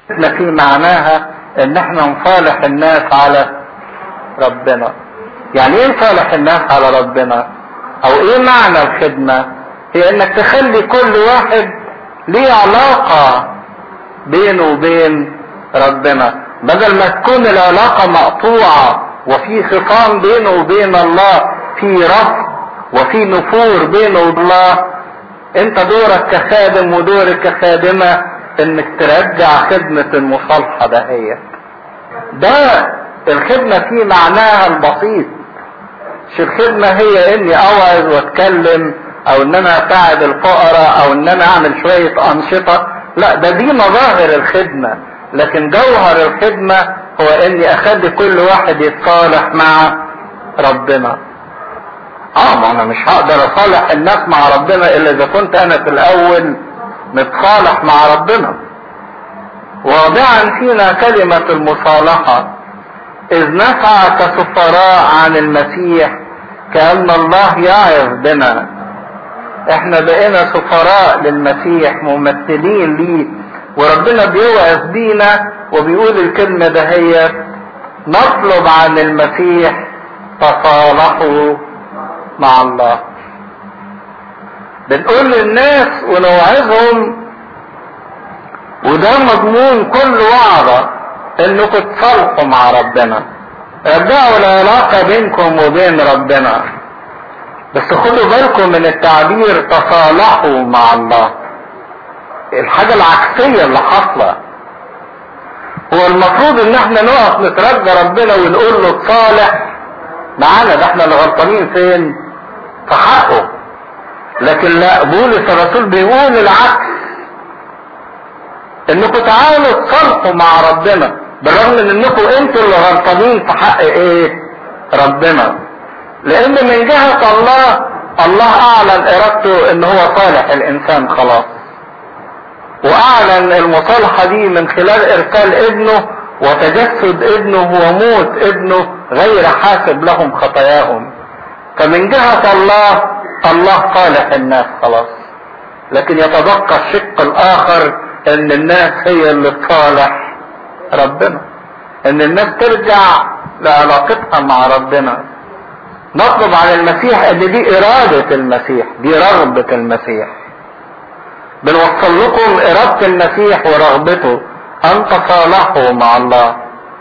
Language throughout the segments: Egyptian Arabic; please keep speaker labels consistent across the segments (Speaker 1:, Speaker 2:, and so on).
Speaker 1: في معناها ان احنا نصالح الناس على ربنا يعني ايه نصالح الناس على ربنا او ايه معنى الخدمة هي انك تخلي كل واحد ليه علاقة بينه وبين ربنا بدل ما تكون العلاقة مقطوعة وفي خصام بينه وبين الله في رفض وفي نفور بينه وبين الله انت دورك كخادم ودورك كخادمة انك ترجع خدمة المصالحة دهيت ده الخدمة في معناها البسيط مش الخدمة هي اني اوعظ واتكلم او ان انا اساعد الفقراء او ان انا اعمل شوية انشطة لا ده دي مظاهر الخدمة لكن جوهر الخدمة هو اني اخلي كل واحد يتصالح مع ربنا اه ما انا مش هقدر اصالح الناس مع ربنا الا اذا كنت انا في الاول متصالح مع ربنا واضعا فينا كلمة المصالحة اذ نسعى كسفراء عن المسيح كأن الله يعظ بنا احنا بقينا سفراء للمسيح ممثلين ليه وربنا بيوعظ بينا وبيقول الكلمة دهيت نطلب عن المسيح تصالحوا مع الله بنقول للناس ونوعظهم وده مضمون كل وعظة انكم تصالحوا مع ربنا رجعوا العلاقة بينكم وبين ربنا بس خدوا بالكم من التعبير تصالحوا مع الله الحاجة العكسية اللي حاصلة هو المفروض ان احنا نقف نترجى ربنا ونقول له تصالح معانا ده احنا اللي غلطانين فين في حقه لكن لا بولس الرسول بيقول العكس انكم تعالوا تصالحوا مع ربنا بالرغم من انكم انتوا اللي غلطانين في حق ايه ربنا لان من جهة الله الله اعلن ارادته ان هو صالح الانسان خلاص واعلن المصالحة دي من خلال ارسال ابنه وتجسد ابنه وموت ابنه غير حاسب لهم خطاياهم فمن جهة الله الله صالح الناس خلاص لكن يتبقى الشق الاخر ان الناس هي اللي تصالح ربنا ان الناس ترجع لعلاقتها مع ربنا نطلب عن المسيح ان دي ارادة المسيح دي رغبة المسيح بنوصل لكم ارادة المسيح ورغبته ان تصالحوا مع الله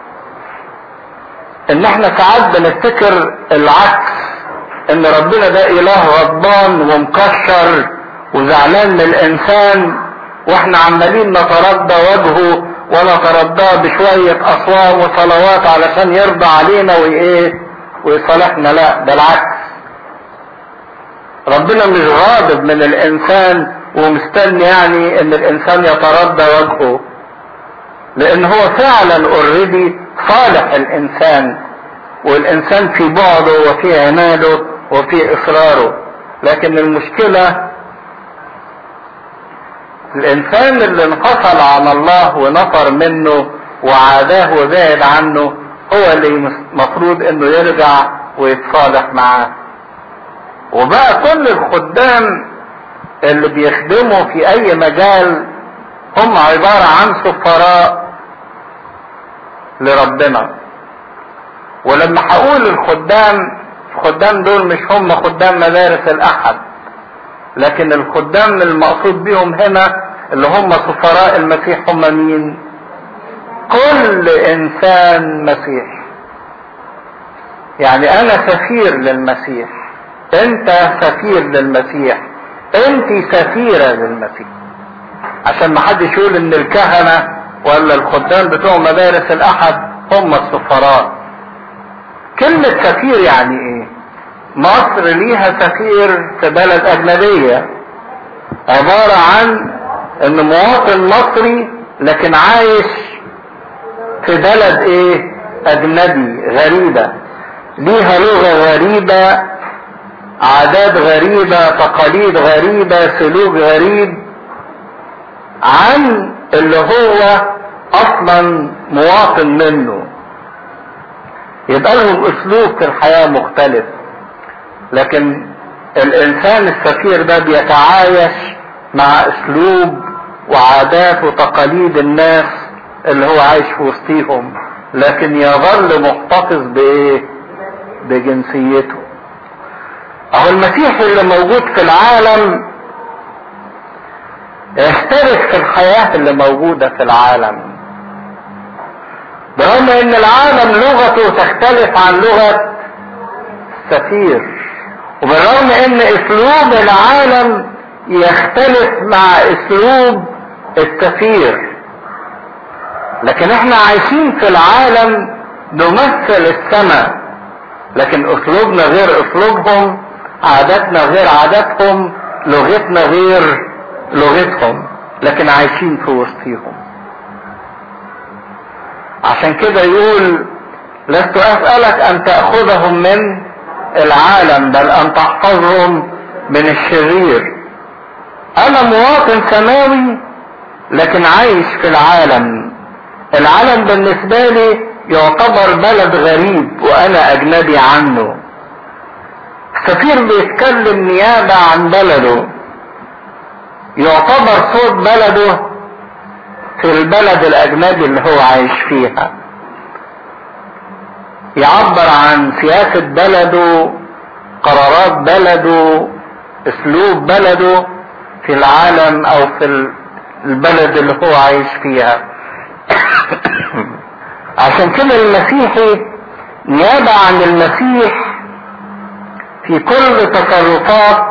Speaker 1: ان احنا ساعات بنفتكر العكس ان ربنا ده اله غضبان ومكشر وزعلان من الانسان واحنا عمالين نتردى وجهه ونترداه بشوية اصوام وصلوات علشان يرضى علينا وايه ويصالحنا لا ده العكس ربنا مش غاضب من الانسان ومستني يعني ان الانسان يتردى وجهه لان هو فعلا اوريدي صالح الانسان والانسان في بعده وفي عناده وفي اصراره لكن المشكلة الانسان اللي انفصل عن الله ونفر منه وعاداه وبعد عنه هو اللي مفروض انه يرجع ويتصالح معاه وبقى كل الخدام اللي بيخدموا في اي مجال هم عبارة عن سفراء لربنا ولما هقول الخدام الخدام دول مش هم خدام مدارس الاحد لكن الخدام المقصود بيهم هنا اللي هم سفراء المسيح هم مين كل انسان مسيح يعني انا سفير للمسيح انت سفير للمسيح انت سفيرة للمسيح عشان ما حدش يقول ان الكهنة ولا الخدام بتوع مدارس الاحد هم السفراء كلمة سفير يعني ايه مصر ليها سفير في بلد اجنبية عبارة عن ان مواطن مصري لكن عايش في بلد ايه اجنبي غريبة ليها لغة غريبة عادات غريبة تقاليد غريبة سلوك غريب عن اللي هو اصلا مواطن منه يبقى لهم اسلوب في الحياة مختلف لكن الانسان السفير ده بيتعايش مع اسلوب وعادات وتقاليد الناس اللي هو عايش في وسطيهم لكن يظل محتفظ بايه بجنسيته اهو المسيح اللي موجود في العالم يشترك في الحياة اللي موجودة في العالم برغم ان العالم لغته تختلف عن لغة السفير وبالرغم ان اسلوب العالم يختلف مع اسلوب السفير لكن احنا عايشين في العالم نمثل السماء لكن اسلوبنا غير اسلوبهم عاداتنا غير عاداتهم لغتنا غير لغتهم لكن عايشين في وسطيهم عشان كده يقول لست اسألك ان تأخذهم من العالم بل ان تحفظهم من الشرير انا مواطن سماوي لكن عايش في العالم العالم بالنسبة لي يعتبر بلد غريب وانا اجنبي عنه السفير بيتكلم نيابة عن بلده يعتبر صوت بلده في البلد الاجنبي اللي هو عايش فيها يعبر عن سياسة بلده قرارات بلده اسلوب بلده في العالم او في البلد اللي هو عايش فيها عشان كده المسيحي نيابة عن المسيح في كل تصرفات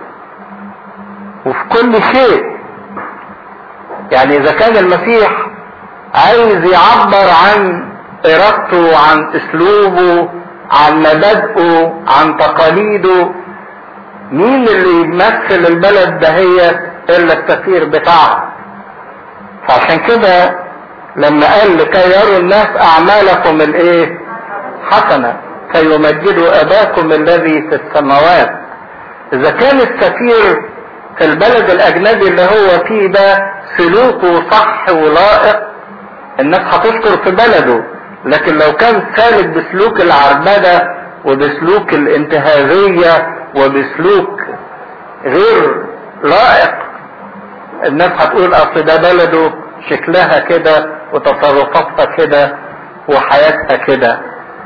Speaker 1: وفي كل شيء يعني اذا كان المسيح عايز يعبر عن ارادته عن اسلوبه عن مبادئه عن تقاليده مين اللي يمثل البلد ده هي الا السفير بتاعها فعشان كده لما قال لكي يروا الناس اعمالكم الايه حسنه فيمجدوا اباكم الذي في السماوات اذا كان السفير في البلد الاجنبي اللي هو فيه ده سلوكه صح ولائق الناس هتشكر في بلده لكن لو كان سالك بسلوك العربدة وبسلوك الانتهازية وبسلوك غير لائق الناس هتقول اصل ده بلده شكلها كده وتصرفاتها كده وحياتها كده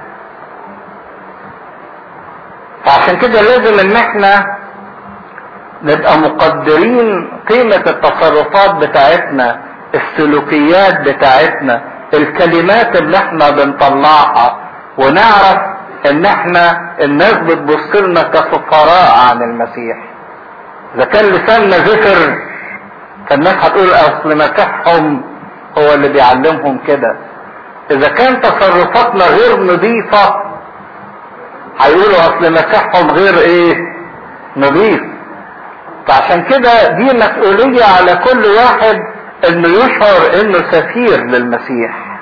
Speaker 1: فعشان كده لازم ان احنا نبقى مقدرين قيمة التصرفات بتاعتنا السلوكيات بتاعتنا الكلمات اللي احنا بنطلعها ونعرف ان احنا الناس بتبص لنا كسفراء عن المسيح اذا كان لساننا زفر فالناس هتقول اصل مسيحهم هو اللي بيعلمهم كده اذا كان تصرفاتنا غير نظيفة هيقولوا اصل مسيحهم غير ايه نظيف فعشان كده دي مسؤولية على كل واحد انه يشعر انه سفير للمسيح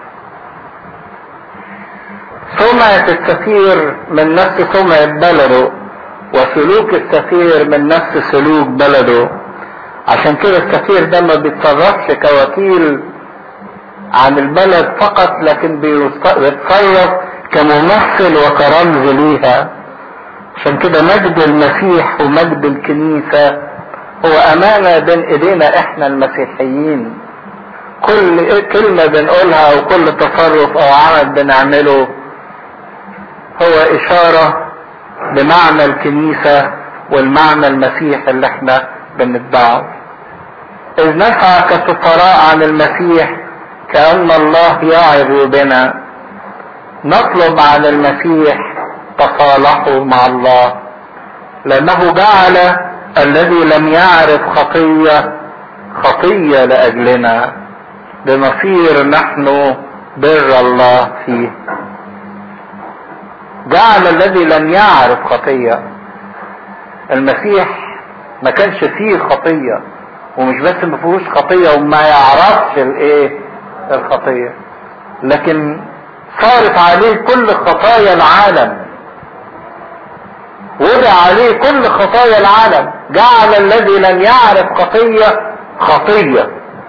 Speaker 1: سمعة السفير من نفس سمعة بلده وسلوك السفير من نفس سلوك بلده عشان كده السفير ده ما بيتصرفش كوكيل عن البلد فقط لكن بيتصرف كممثل وكرمز ليها عشان كده مجد المسيح ومجد الكنيسة هو امانة بين ايدينا احنا المسيحيين كل كلمة بنقولها او كل تصرف او عمل بنعمله هو اشارة بمعنى الكنيسة والمعنى المسيح اللي احنا بنتبعه اذ نسعى كسفراء عن المسيح كأن الله يعظ بنا نطلب عن المسيح تصالحوا مع الله لأنه جعل الذي لم يعرف خطية خطية لأجلنا لنصير نحن بر الله فيه جعل الذي لم يعرف خطية المسيح ما كانش فيه خطية ومش بس ما فيهوش خطية وما يعرفش الايه الخطية لكن صارت عليه كل خطايا العالم وضع عليه كل خطايا العالم جعل الذي لم يعرف خطية خطية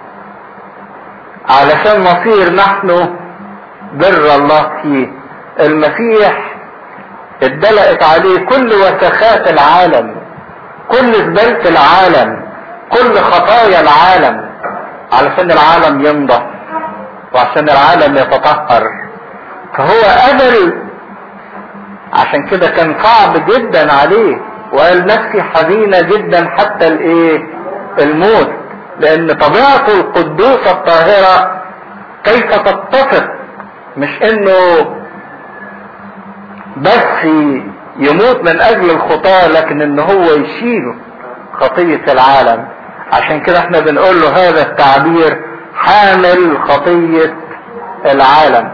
Speaker 1: علشان نصير نحن بر الله فيه المسيح اتدلقت عليه كل وسخات العالم كل زبالة العالم كل خطايا العالم علشان العالم ينضف وعشان العالم يتطهر فهو قبل عشان كده كان صعب جدا عليه وقال نفسي حزينة جدا حتى الايه الموت لان طبيعته القدوسة الطاهرة كيف تتفق مش انه بس يموت من اجل الخطاة لكن ان هو يشيل خطية العالم عشان كده احنا بنقول له هذا التعبير حامل خطية العالم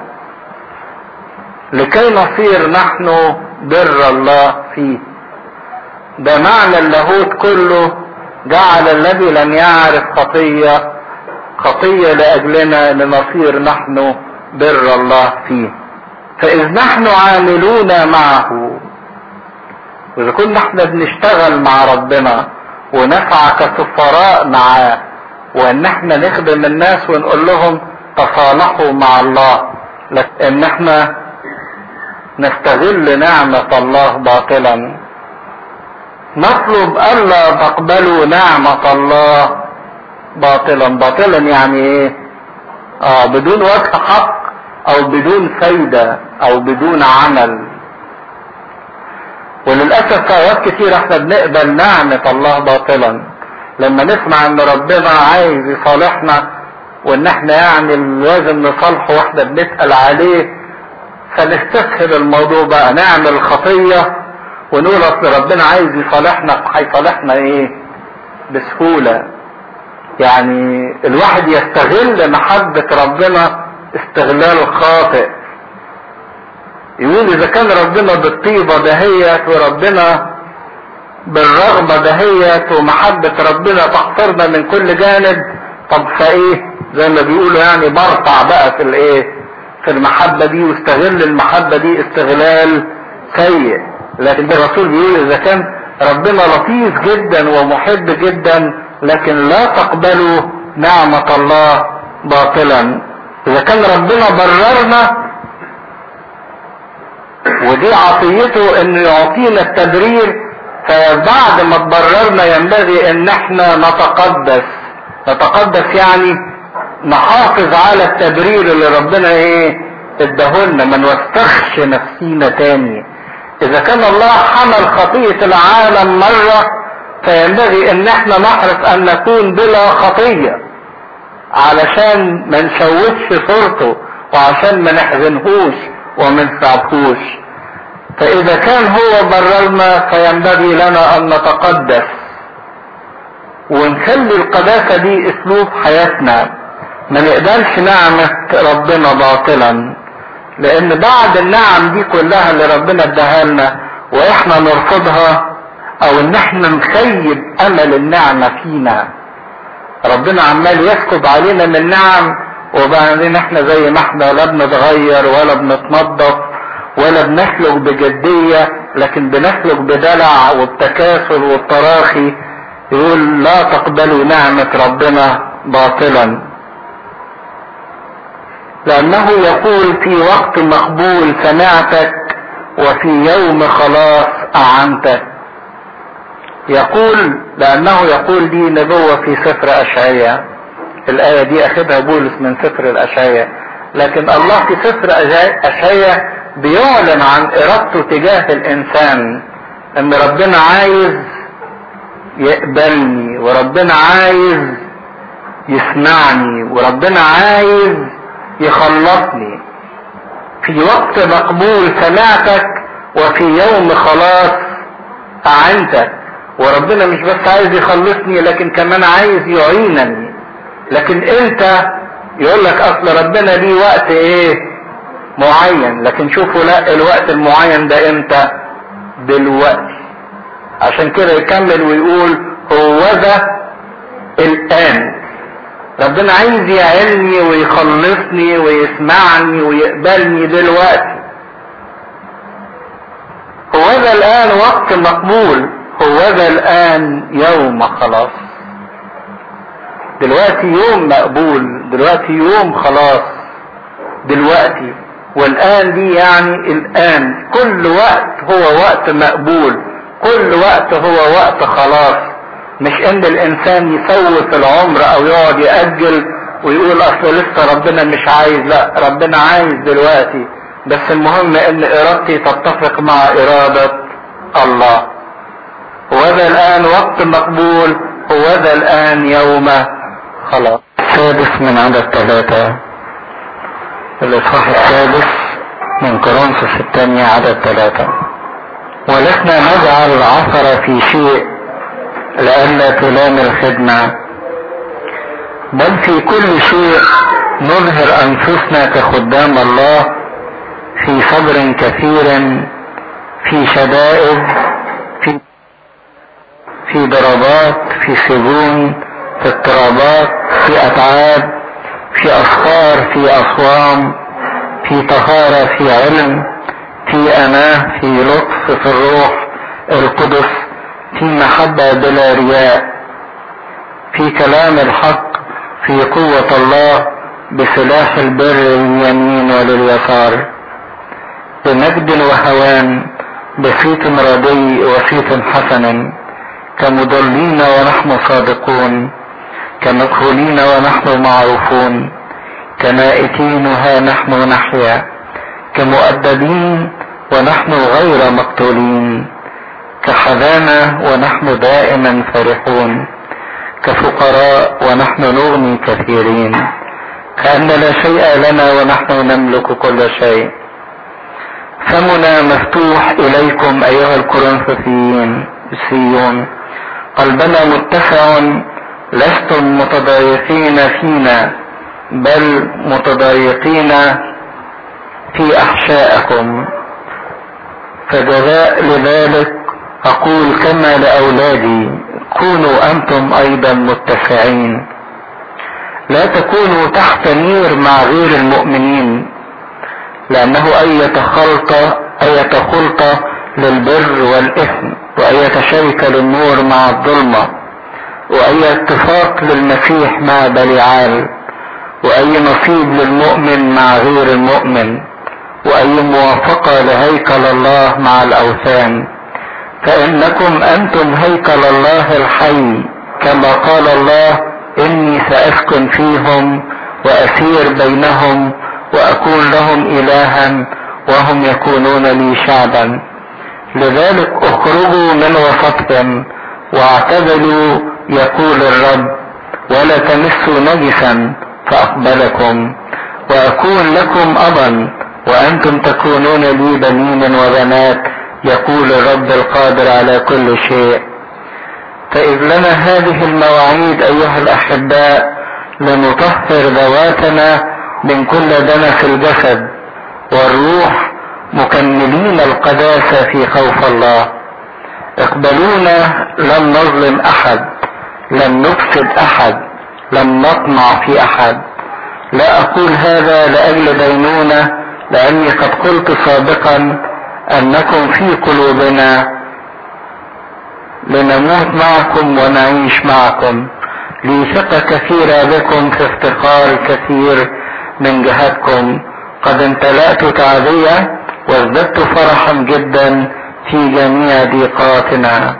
Speaker 1: لكي نصير نحن بر الله فيه ده معنى اللاهوت كله جعل الذي لم يعرف خطية خطية لأجلنا لنصير نحن بر الله فيه فإذ نحن عاملون معه وإذا كنا احنا بنشتغل مع ربنا ونسعى كسفراء معاه وإن احنا نخدم الناس ونقول لهم تصالحوا مع الله لأن احنا نستغل نعمة الله باطلا نطلب ألا تقبلوا نعمة الله باطلا باطلا يعني ايه اه بدون وجه حق او بدون فايدة او بدون عمل وللأسف في أوقات كتير احنا بنقبل نعمة الله باطلا لما نسمع ان ربنا عايز يصالحنا وان احنا يعني لازم نصالحه واحنا بنسأل عليه فنستسهل الموضوع بقى نعمل خطية ونقول اصل ربنا عايز يصالحنا هيصالحنا ايه بسهولة يعني الواحد يستغل محبة ربنا استغلال خاطئ يقول اذا كان ربنا بالطيبة دهيت وربنا بالرغبة دهيت ومحبة ربنا تحصرنا من كل جانب طب فايه زي ما بيقولوا يعني برطع بقى في الايه في المحبة دي واستغل المحبة دي استغلال سيء لكن الرسول بيقول اذا كان ربنا لطيف جدا ومحب جدا لكن لا تقبلوا نعمة الله باطلا اذا كان ربنا بررنا ودي عطيته انه يعطينا التبرير فبعد ما تبررنا ينبغي ان احنا نتقدس نتقدس يعني نحافظ على التبرير اللي ربنا ايه اداهولنا ما نوسخش نفسينا تاني اذا كان الله حمل خطية العالم مرة فينبغي ان احنا نحرص ان نكون بلا خطية علشان ما نشوشش صورته وعشان ما نحزنهوش وما نتعبهوش فاذا كان هو بررنا فينبغي لنا ان نتقدس ونخلي القداسة دي اسلوب حياتنا ما نقبلش نعمة ربنا باطلا لان بعد النعم دي كلها اللي ربنا اداها لنا واحنا نرفضها او ان احنا نخيب امل النعمة فينا ربنا عمال يسكب علينا من نعم وبعدين احنا زي ما احنا لا بنتغير ولا بنتنظف ولا بنسلك بجدية لكن بنسلك بدلع والتكاسل والتراخي يقول لا تقبلوا نعمة ربنا باطلا لأنه يقول في وقت مقبول سمعتك وفي يوم خلاص أعنتك يقول لأنه يقول دي نبوة في سفر أشعية الآية دي أخذها بولس من سفر الأشعية لكن الله في سفر أشعية بيعلن عن إرادته تجاه الإنسان إن ربنا عايز يقبلني وربنا عايز يسمعني وربنا عايز يخلصني في وقت مقبول سمعتك وفي يوم خلاص أعنتك وربنا مش بس عايز يخلصني لكن كمان عايز يعينني لكن انت يقول لك اصل ربنا ليه وقت ايه معين لكن شوفوا لا الوقت المعين ده امتى دلوقتي عشان كده يكمل ويقول هو ذا الان ربنا عايز يعيني ويخلصني ويسمعني ويقبلني دلوقتي هو ذا الان وقت مقبول هو ذا الان يوم خلاص دلوقتي يوم مقبول دلوقتي يوم خلاص دلوقتي والآن دي يعني الآن كل وقت هو وقت مقبول كل وقت هو وقت خلاص مش ان الانسان يسوف العمر او يقعد يأجل ويقول اصل لسه ربنا مش عايز لا ربنا عايز دلوقتي بس المهم ان ارادتي تتفق مع ارادة الله وهذا الان وقت مقبول وهذا الان يوم خلاص السادس من عدد ثلاثة الاصحاح السادس من كورنثوس الثانية عدد ثلاثة ولسنا نجعل عثر في شيء لئلا تلام الخدمة بل في كل شيء نظهر انفسنا كخدام الله في صبر كثير في شدائد في في ضربات في سجون في اضطرابات في اتعاب في اسفار في اصوام في طهارة في علم في اناه في لطف في الروح القدس في محبة بلا رياء في كلام الحق في قوة الله بسلاح البر لليمين ولليسار بمجد وهوان بصيت ردي وصيت حسن كمضلين ونحن صادقون كمكهولين ونحن معروفون كمائتين ها نحن نحيا كمؤدبين ونحن غير مقتولين كحزانة ونحن دائما فرحون كفقراء ونحن نغني كثيرين كأن لا شيء لنا ونحن نملك كل شيء فمنا مفتوح إليكم أيها الكورنثوسيين السيون قلبنا متسع لستم متضايقين فينا بل متضايقين في أحشائكم فجزاء لذلك أقول كما لأولادي كونوا أنتم أيضا متسعين لا تكونوا تحت نير مع غير المؤمنين لأنه أية خلطة أية خلطة للبر والإثم وأية شركة للنور مع الظلمة وأي اتفاق للمسيح مع بليعال وأي نصيب للمؤمن مع غير المؤمن وأي موافقة لهيكل الله مع الأوثان فإنكم أنتم هيكل الله الحي كما قال الله إني سأسكن فيهم وأسير بينهم وأكون لهم إلها وهم يكونون لي شعبا لذلك اخرجوا من وسطهم واعتزلوا يقول الرب ولا تمسوا نجسا فأقبلكم وأكون لكم أبا وأنتم تكونون لي بنين وبنات يقول الرب القادر على كل شيء فإذ لنا هذه المواعيد أيها الأحباء لنطهر ذواتنا من كل دنس الجسد والروح مكملين القداسة في خوف الله اقبلونا لم نظلم أحد لم نفسد أحد لم نطمع في أحد لا أقول هذا لأجل دينونة لأني قد قلت سابقا أنكم في قلوبنا لنموت معكم ونعيش معكم لي ثقة كثيرة بكم في افتخار كثير من جهتكم قد امتلأت تعزية وازددت فرحا جدا في جميع ضيقاتنا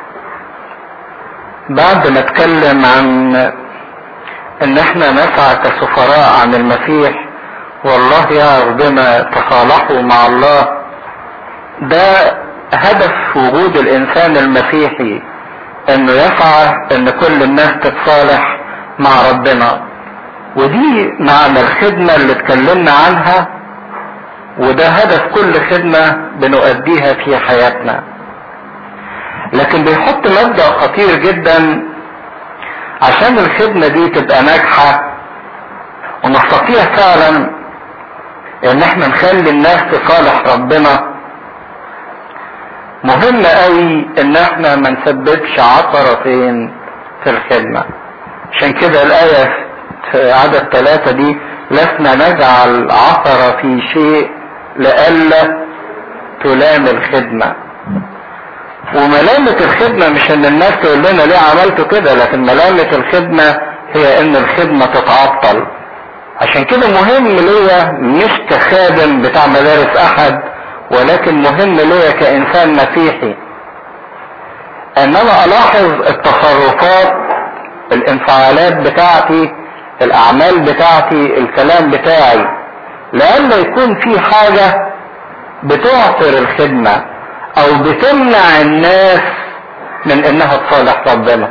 Speaker 1: بعد ما اتكلم عن ان احنا نسعى كسفراء عن المسيح والله يعرف بما تصالحوا مع الله ده هدف وجود الانسان المسيحي انه يسعى ان كل الناس تتصالح مع ربنا ودي معنى الخدمة اللي اتكلمنا عنها وده هدف كل خدمة بنؤديها في حياتنا لكن بيحط مبدأ خطير جدا عشان الخدمة دي تبقى ناجحة ونستطيع فعلا ان احنا نخلي الناس تصالح ربنا مهم قوي ان احنا ما نسببش عثرة فين في الخدمة عشان كده الآية في عدد ثلاثة دي لسنا نجعل عثرة في شيء لئلا تلام الخدمة وملامة الخدمة مش ان الناس تقول لنا ليه عملتوا كده لكن ملامة الخدمة هي ان الخدمة تتعطل عشان كده مهم ليا مش كخادم بتاع مدارس احد ولكن مهم ليا كانسان مسيحي ان انا الاحظ التصرفات الانفعالات بتاعتي الاعمال بتاعتي الكلام بتاعي لألا يكون في حاجة بتعطر الخدمة او بتمنع الناس من انها تصالح ربنا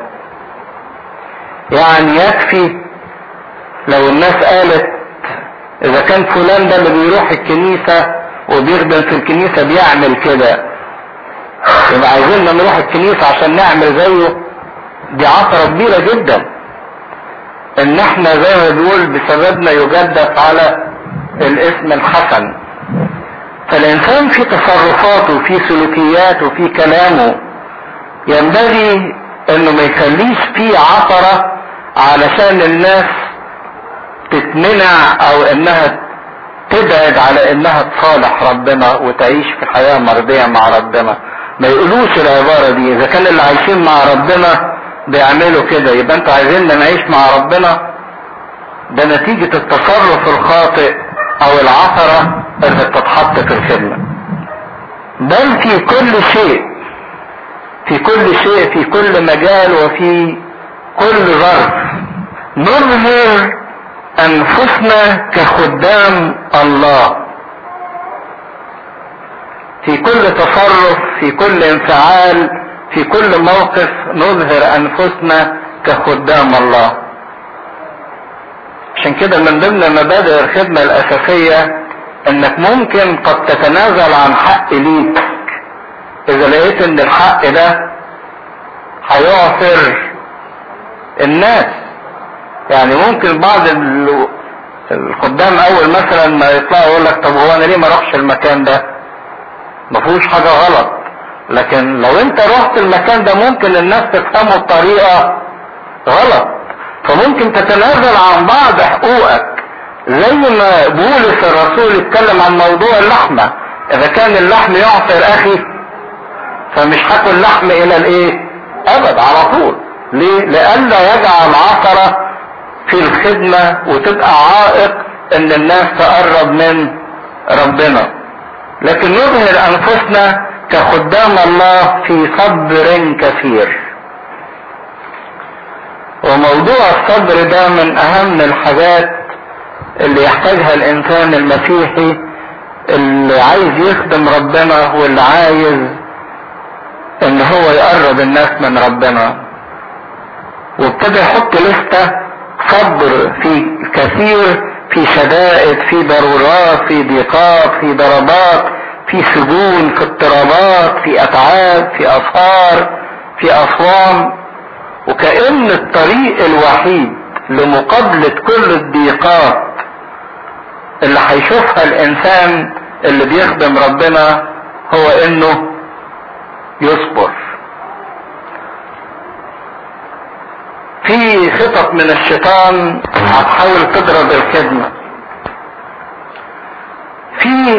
Speaker 1: يعني يكفي لو الناس قالت اذا كان فلان ده اللي بيروح الكنيسة وبيخدم في الكنيسة بيعمل كده يبقى عايزيننا نروح الكنيسة عشان نعمل زيه دي عثرة كبيرة جدا ان احنا زي ما بيقول بسببنا يجدف على الاسم الحسن فالانسان في تصرفاته في سلوكياته في كلامه ينبغي انه ما يخليش فيه عثرة علشان الناس تتمنع او انها تبعد على انها تصالح ربنا وتعيش في حياة مرضية مع ربنا ما يقولوش العبارة دي اذا كان اللي عايشين مع ربنا بيعملوا كده يبقى انتوا عايزيننا نعيش مع ربنا ده نتيجة التصرف الخاطئ او العثرة اللي بتتحط في الخدمة بل في كل شيء في كل شيء في كل مجال وفي كل ظرف نظهر انفسنا كخدام الله في كل تصرف في كل انفعال في كل موقف نظهر انفسنا كخدام الله عشان كده من ضمن مبادئ الخدمة الاساسية انك ممكن قد تتنازل عن حق ليك اذا لقيت ان الحق ده هيعثر الناس يعني ممكن بعض الخدام اول مثلا ما يطلعوا يقول لك طب هو انا ليه ما اروحش المكان ده ما فيهوش حاجه غلط لكن لو انت رحت المكان ده ممكن الناس تفهمه بطريقه غلط فممكن تتنازل عن بعض حقوقك زي ما بولس الرسول اتكلم عن موضوع اللحمة اذا كان اللحم يعصر اخي فمش هاكل لحم الى الايه ابد على طول ليه لئلا يجعل عثرة في الخدمة وتبقى عائق ان الناس تقرب من ربنا لكن نظهر انفسنا كخدام الله في صبر كثير وموضوع الصبر ده من اهم الحاجات اللي يحتاجها الانسان المسيحي اللي عايز يخدم ربنا واللي عايز ان هو يقرب الناس من ربنا وابتدى يحط لستة صبر في كثير في شدائد في ضرورات في ضيقات في ضربات في سجون في اضطرابات في اتعاب في اسهار في اصوام وكأن الطريق الوحيد لمقابلة كل الضيقات اللي هيشوفها الانسان اللي بيخدم ربنا هو انه يصبر في خطط من الشيطان هتحاول تضرب الخدمة في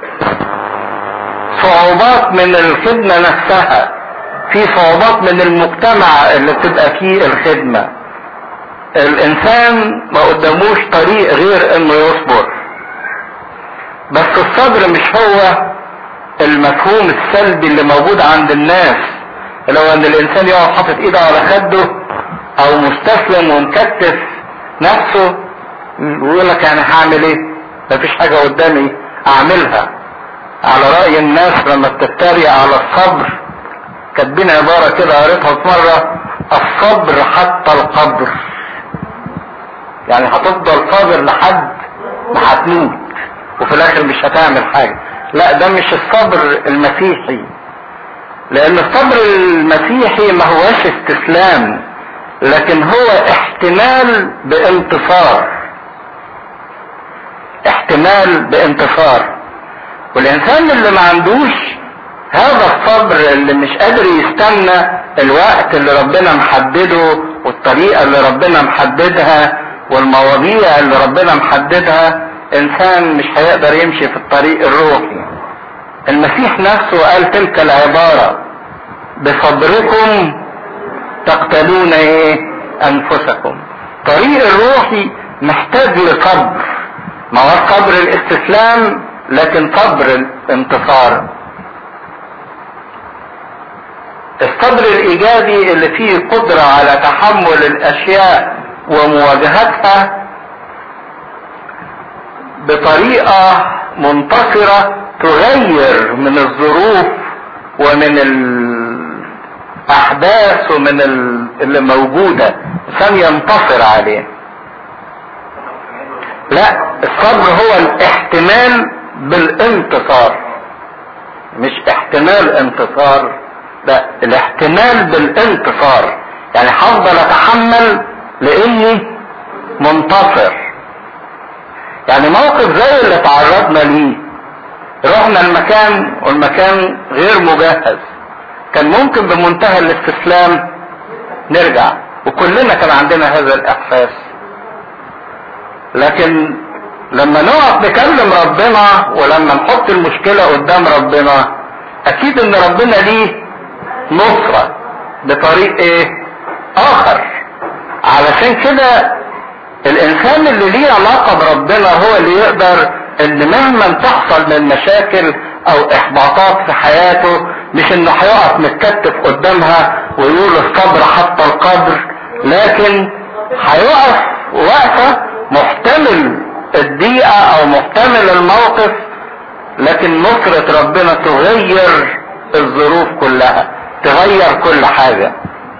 Speaker 1: صعوبات من الخدمة نفسها في صعوبات من المجتمع اللي بتبقى فيه الخدمة الانسان ما قداموش طريق غير انه يصبر بس الصبر مش هو المفهوم السلبي اللي موجود عند الناس اللي هو ان الانسان يقعد حاطط ايده على خده او مستسلم ومكتف نفسه ويقول لك يعني هعمل ايه مفيش حاجة قدامي اعملها على رأي الناس لما بتتريق على الصبر كاتبين عبارة كده قريتها في مرة الصبر حتى القبر يعني هتفضل صابر لحد ما هتموت وفي الاخر مش هتعمل حاجة لا ده مش الصبر المسيحي لان الصبر المسيحي ما هوش استسلام لكن هو احتمال بانتصار احتمال بانتصار والانسان اللي ما عندوش هذا الصبر اللي مش قادر يستنى الوقت اللي ربنا محدده والطريقة اللي ربنا محددها والمواضيع اللي ربنا محددها انسان مش هيقدر يمشي في الطريق الروحي المسيح نفسه قال تلك العبارة بصبركم تقتلون ايه انفسكم طريق الروحي محتاج لصبر ما هو صبر الاستسلام لكن صبر الانتصار الصبر الايجابي اللي فيه قدرة على تحمل الاشياء ومواجهتها بطريقة منتصرة تغير من الظروف ومن الأحداث ومن اللي موجودة عشان ينتصر عليه لا الصبر هو الاحتمال بالانتصار مش احتمال انتصار لا الاحتمال بالانتصار يعني هفضل اتحمل لاني منتصر يعني موقف زي اللي تعرضنا ليه رحنا المكان والمكان غير مجهز كان ممكن بمنتهى الاستسلام نرجع وكلنا كان عندنا هذا الاحساس لكن لما نقف نكلم ربنا ولما نحط المشكلة قدام ربنا اكيد ان ربنا ليه نصرة بطريق ايه اخر علشان كده الانسان اللي ليه علاقة بربنا هو اللي يقدر ان مهما تحصل من مشاكل او احباطات في حياته مش انه هيقف متكتف قدامها ويقول الصبر حتى القبر لكن هيقف وقفة محتمل الضيقة او محتمل الموقف لكن نصرة ربنا تغير الظروف كلها تغير كل حاجة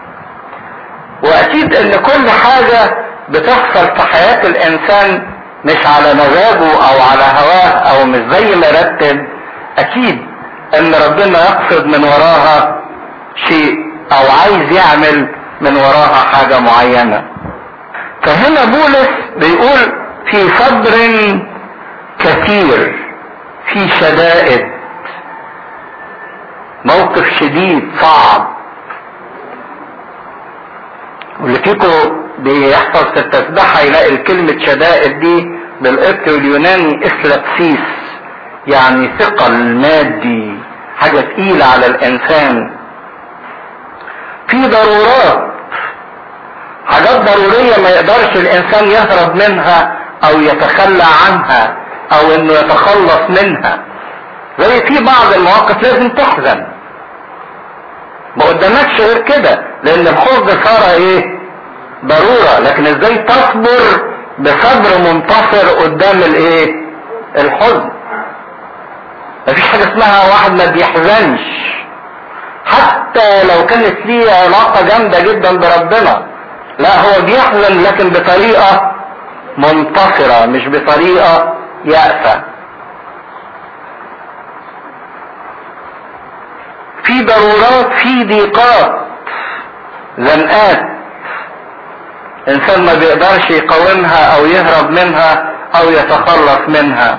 Speaker 1: واكيد ان كل حاجة بتحصل في حياة الانسان مش على مزاجه او على هواه او مش زي ما رتب اكيد ان ربنا يقصد من وراها شيء او عايز يعمل من وراها حاجة معينة فهنا بولس بيقول في صبر كثير في شدائد موقف شديد صعب واللي فيكم بيحفظ في التسبحة يلاقي الكلمة شدائد دي بالقبط واليوناني اسلابسيس يعني ثقل مادي حاجة تقيلة على الانسان في ضرورات حاجات ضرورية ما يقدرش الانسان يهرب منها او يتخلى عنها او انه يتخلص منها زي في بعض المواقف لازم تحزن ما قدامكش غير كده لان الحزن صار ايه ضرورة لكن ازاي تصبر بصبر منتصر قدام الايه الحزن مفيش حاجة اسمها واحد ما بيحزنش حتى لو كانت ليه علاقة جامدة جدا بربنا لا هو بيحزن لكن بطريقة منتصرة مش بطريقة يأسة في ضرورات في ضيقات زنقات انسان ما بيقدرش يقاومها او يهرب منها او يتخلص منها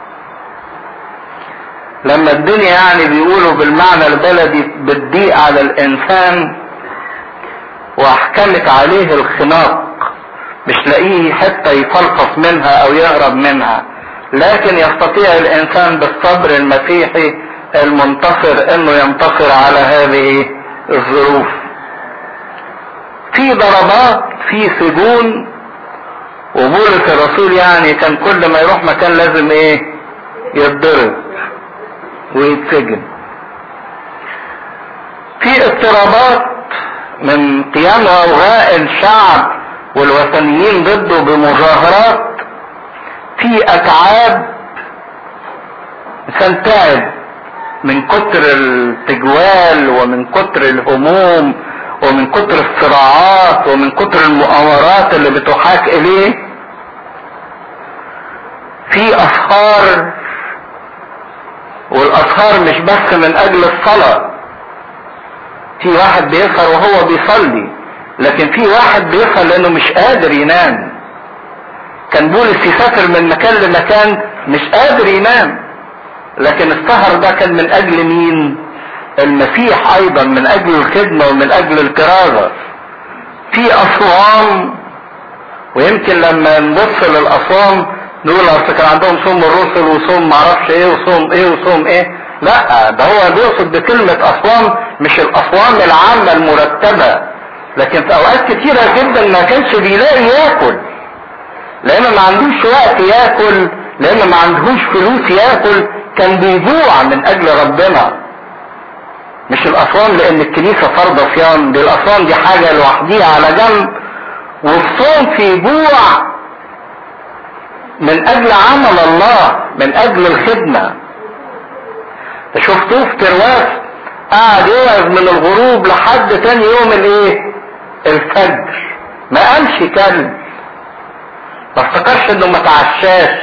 Speaker 1: لما الدنيا يعني بيقولوا بالمعنى البلدي بتضيق على الانسان واحكمت عليه الخناق مش لاقيه حتى يفلفص منها او يهرب منها لكن يستطيع الانسان بالصبر المسيحي المنتصر انه ينتصر على هذه الظروف في ضربات في سجون وبولس الرسول يعني كان كل ما يروح مكان لازم ايه يتضرب ويتسجن في اضطرابات من قيام اوغاء الشعب والوثنيين ضده بمظاهرات في اتعاب انسان تعب من كتر التجوال ومن كتر الهموم ومن كتر الصراعات ومن كتر المؤامرات اللي بتحاك اليه في اسهار والاسهار مش بس من اجل الصلاة في واحد بيسهر وهو بيصلي لكن في واحد بيسهر لانه مش قادر ينام كان بولس يسافر من مكان لمكان مش قادر ينام لكن السهر ده كان من اجل مين المسيح ايضا من اجل الخدمة ومن اجل الكرازة في اصوام ويمكن لما نبص للاصوام نقول اصل كان عندهم صوم الرسل وصوم معرفش ايه وصوم ايه وصوم ايه لا ده هو بيقصد بكلمة اصوام مش الاصوام العامة المرتبة لكن في اوقات كتيرة جدا ما كانش بيلاقي ياكل لان ما عندوش وقت ياكل لان ما عندهوش فلوس ياكل كان بيجوع من اجل ربنا مش الاصوام لان الكنيسة فرض صيام دي الاصوام دي حاجة لوحديها على جنب وفي صوم في جوع من اجل عمل الله من اجل الخدمة شفتوه في ترواس قعد يوعظ من الغروب لحد تاني يوم الايه الفجر ما قالش كلب ما افتكرش انه ما تعشاش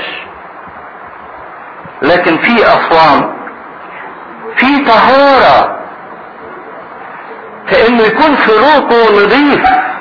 Speaker 1: لكن في اصوام في طهارة في انه يكون سلوكه نظيف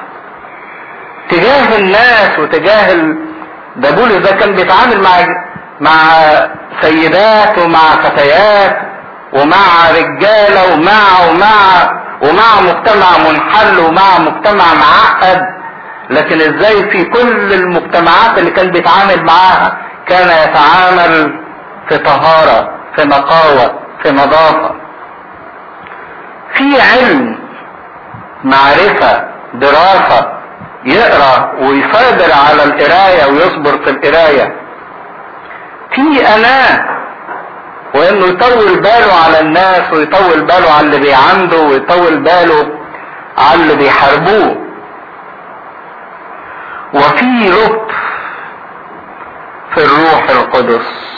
Speaker 1: تجاه الناس وتجاه ال... ده بولس ده كان بيتعامل مع مع سيدات ومع فتيات ومع رجاله ومع ومع ومع مجتمع منحل ومع مجتمع معقد لكن ازاي في كل المجتمعات اللي كان بيتعامل معاها كان يتعامل في طهارة في نقاوة في نظافة في علم معرفة دراسة يقرا ويصابر على القراية ويصبر في القراية في أناة وانه يطول باله على الناس ويطول باله على اللي بيعنده ويطول باله على اللي بيحاربوه وفي لطف في الروح القدس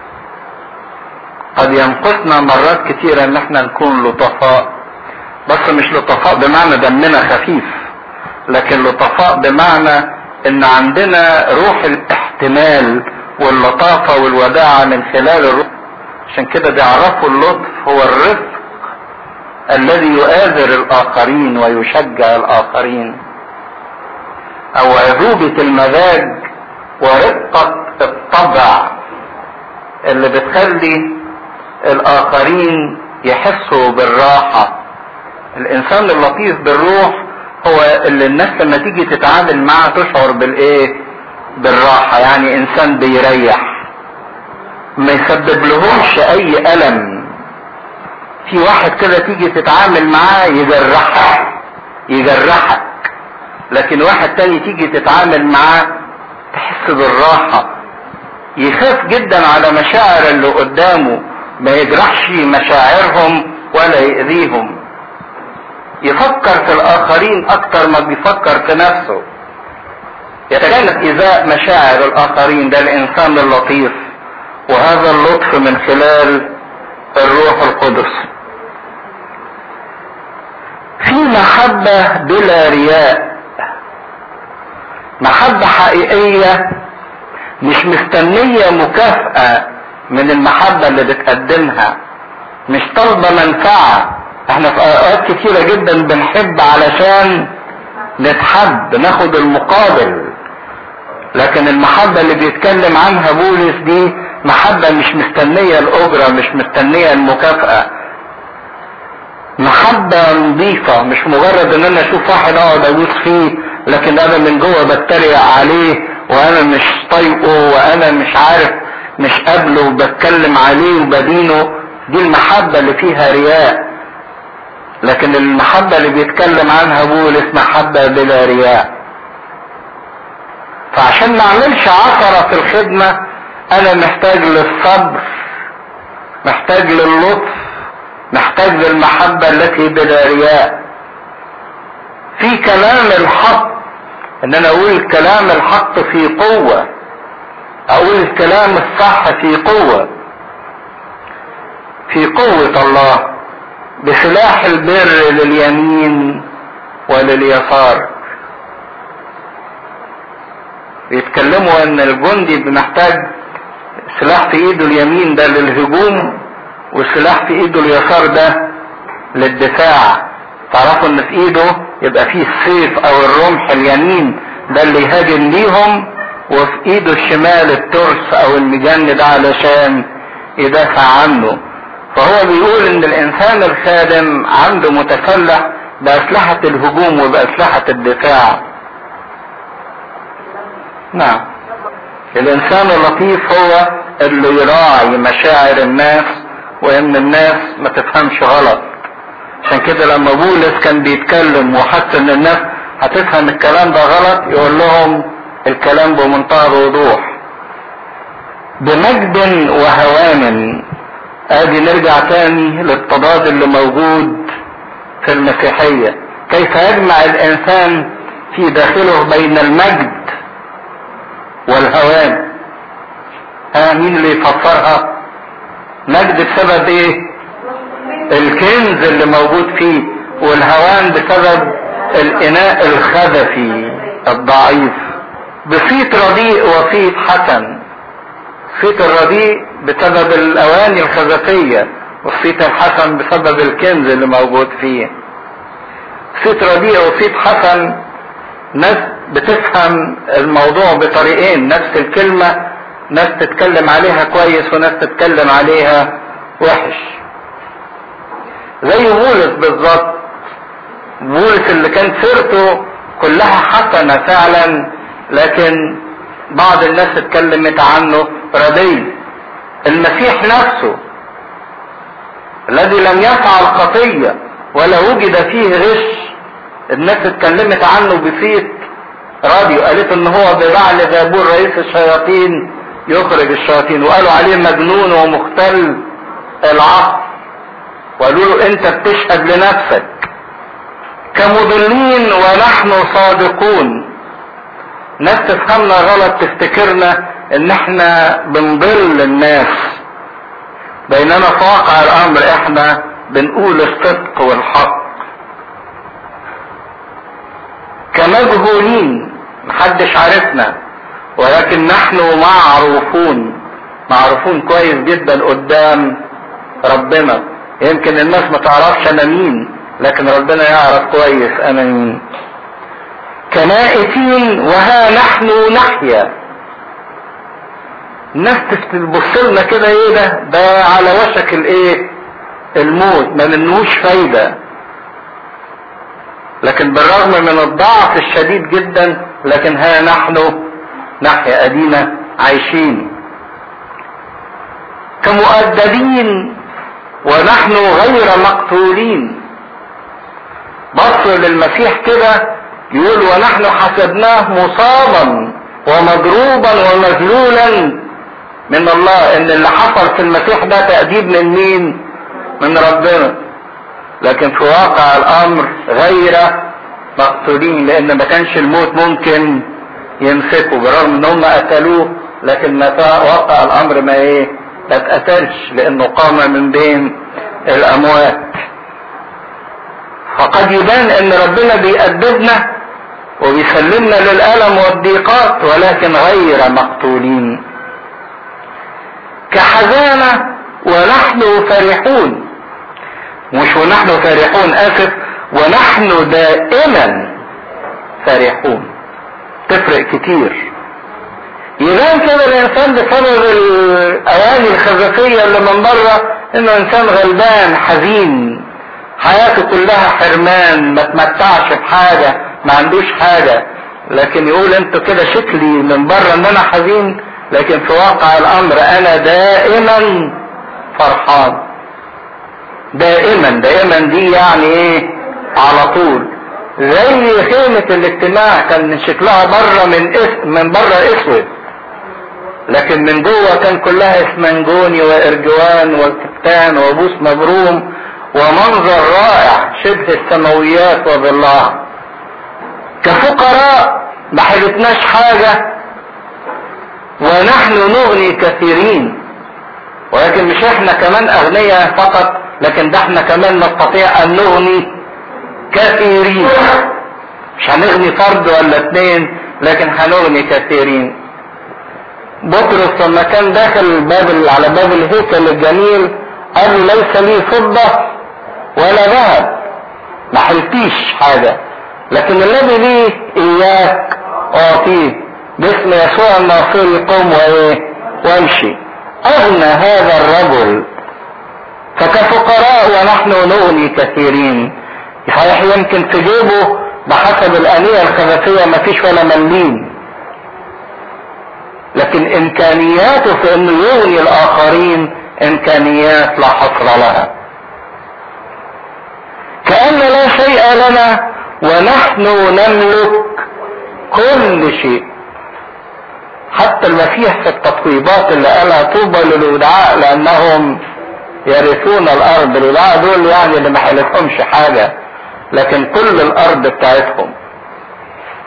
Speaker 1: قد ينقصنا مرات كتيرة ان احنا نكون لطفاء بس مش لطفاء بمعنى دمنا خفيف لكن لطفاء بمعنى ان عندنا روح الاحتمال واللطافة والوداعة من خلال الروح عشان كده بيعرفوا اللطف هو الرفق الذي يؤازر الاخرين ويشجع الاخرين او عذوبة المزاج ورقة الطبع اللي بتخلي الاخرين يحسوا بالراحة الانسان اللطيف بالروح هو اللي الناس لما تيجي تتعامل معاه تشعر بالايه بالراحة يعني انسان بيريح ما يسبب لهمش اي الم في واحد كده تيجي تتعامل معاه يجرحك يجرحك لكن واحد تاني تيجي تتعامل معاه تحس بالراحة يخاف جدا على مشاعر اللي قدامه ما يجرحش مشاعرهم ولا يأذيهم يفكر في الآخرين أكتر ما بيفكر في نفسه يتجنب إيذاء مشاعر الآخرين ده الإنسان اللطيف وهذا اللطف من خلال الروح القدس في محبة بلا رياء محبة حقيقية مش مستنية مكافأة من المحبة اللي بتقدمها مش طالبة منفعة احنا في اوقات كتيرة جدا بنحب علشان نتحب ناخد المقابل لكن المحبة اللي بيتكلم عنها بولس دي محبة مش مستنية الأجرة مش مستنية المكافأة محبة نظيفة مش مجرد ان انا اشوف واحد اقعد ادوس فيه لكن انا من جوه بتريق عليه وانا مش طايقه وانا مش عارف مش قابله وبتكلم عليه وبدينه دي المحبة اللي فيها رياء لكن المحبة اللي بيتكلم عنها بولس محبة بلا رياء فعشان ما اعملش عثرة في الخدمة انا محتاج للصبر محتاج للطف محتاج للمحبة التي بلا رياء في كلام الحق ان انا اقول كلام الحق في قوة اقول الكلام الصح في قوة في قوة الله بسلاح البر لليمين ولليسار بيتكلموا ان الجندي محتاج سلاح في ايده اليمين ده للهجوم والسلاح في ايده اليسار ده للدفاع تعرفوا ان في ايده يبقى فيه السيف او الرمح اليمين ده اللي يهاجم ليهم وفي ايده الشمال الترس او المجن ده علشان يدافع عنه فهو بيقول ان الانسان الخادم عنده متسلح باسلحة الهجوم وباسلحة الدفاع نعم الانسان اللطيف هو اللي يراعي مشاعر الناس وان الناس ما تفهمش غلط عشان كده لما بولس كان بيتكلم وحس ان الناس هتفهم الكلام ده غلط يقول لهم الكلام بمنتهى الوضوح بمجد وهوان ادي نرجع تاني للتضاد اللي موجود في المسيحية كيف يجمع الانسان في داخله بين المجد والهوان ها مين اللي يفسرها مجد بسبب ايه الكنز اللي موجود فيه والهوان بسبب الاناء الخزفي الضعيف بصيت رديء وصيت حسن صيت الرديء بسبب الاواني الخزفية والصيت الحسن بسبب الكنز اللي موجود فيه صيت رديء وصيت حسن ناس بتفهم الموضوع بطريقين نفس الكلمة ناس تتكلم عليها كويس وناس تتكلم عليها وحش زي بولس بالظبط بولس اللي كان سيرته كلها حسنة فعلا لكن بعض الناس اتكلمت عنه ردي المسيح نفسه الذي لم يفعل خطية ولا وجد فيه غش الناس اتكلمت عنه بصيت راديو قالت ان هو ببعل زابور رئيس الشياطين يخرج الشياطين وقالوا عليه مجنون ومختل العقل وقالوا له انت بتشهد لنفسك كمضلين ونحن صادقون ناس تفهمنا غلط تفتكرنا ان احنا بنضل الناس بينما في واقع الامر احنا بنقول الصدق والحق كمجهولين محدش عارفنا ولكن نحن معروفون معروفون كويس جدا قدام ربنا يمكن الناس ما تعرفش انا مين لكن ربنا يعرف كويس انا مين كنائسين وها نحن نحيا الناس تبص لنا كده ايه ده ده على وشك الايه الموت ما منوش فايده لكن بالرغم من الضعف الشديد جدا لكن ها نحن نحيا ادينا عايشين كمؤدبين ونحن غير مقتولين بصوا للمسيح كده يقول ونحن حسبناه مصابا ومضروبا ومذلولا من الله ان اللي حصل في المسيح ده تأديب من مين من ربنا لكن في واقع الامر غير مقتولين لان ما كانش الموت ممكن يمسكه بالرغم ان هم قتلوه لكن ما واقع الامر ما ايه ما اتقتلش لانه قام من بين الاموات فقد يبان ان ربنا بيأدبنا وبيسلمنا للألم والضيقات ولكن غير مقتولين كحزانة ونحن فرحون مش ونحن فرحون اسف ونحن دائما فرحون تفرق كتير يبان كده الانسان بسبب الاواني الخزفية اللي من بره انه انسان غلبان حزين حياته كلها حرمان ما تمتعش بحاجة ما عندوش حاجة لكن يقول انتوا كده شكلي من بره ان انا حزين لكن في واقع الامر انا دائما فرحان دائما دائما دي يعني ايه على طول زي خيمة الاجتماع كان شكلها بره من اس من بره اسود لكن من جوه كان كلها اسمنجوني وارجوان والكتان وبوس مبروم ومنظر رائع شبه السماويات وظلها كفقراء ما حلتناش حاجة ونحن نغني كثيرين ولكن مش احنا كمان اغنياء فقط لكن ده احنا كمان نستطيع ان نغني كثيرين مش هنغني فرد ولا اتنين لكن هنغني كثيرين بطرس لما كان داخل باب على باب الهيكل الجميل قال ليس لي فضة ولا ذهب ما حلتيش حاجة لكن الذي لي اياك اعطيه باسم يسوع الناصري قم وايه وامشي اغنى هذا الرجل فكفقراء ونحن نغني كثيرين صحيح يمكن في جيبه بحسب الآنية الخزفية ما فيش ولا مليم لكن امكانياته في انه يغني الاخرين امكانيات لا حصر لها كأن لا شيء لنا ونحن نملك كل شيء حتى المسيح في التطويبات اللي قالها طوبى للودعاء لانهم يرثون الارض الودعاء دول يعني اللي ما حيلتهمش حاجه لكن كل الارض بتاعتهم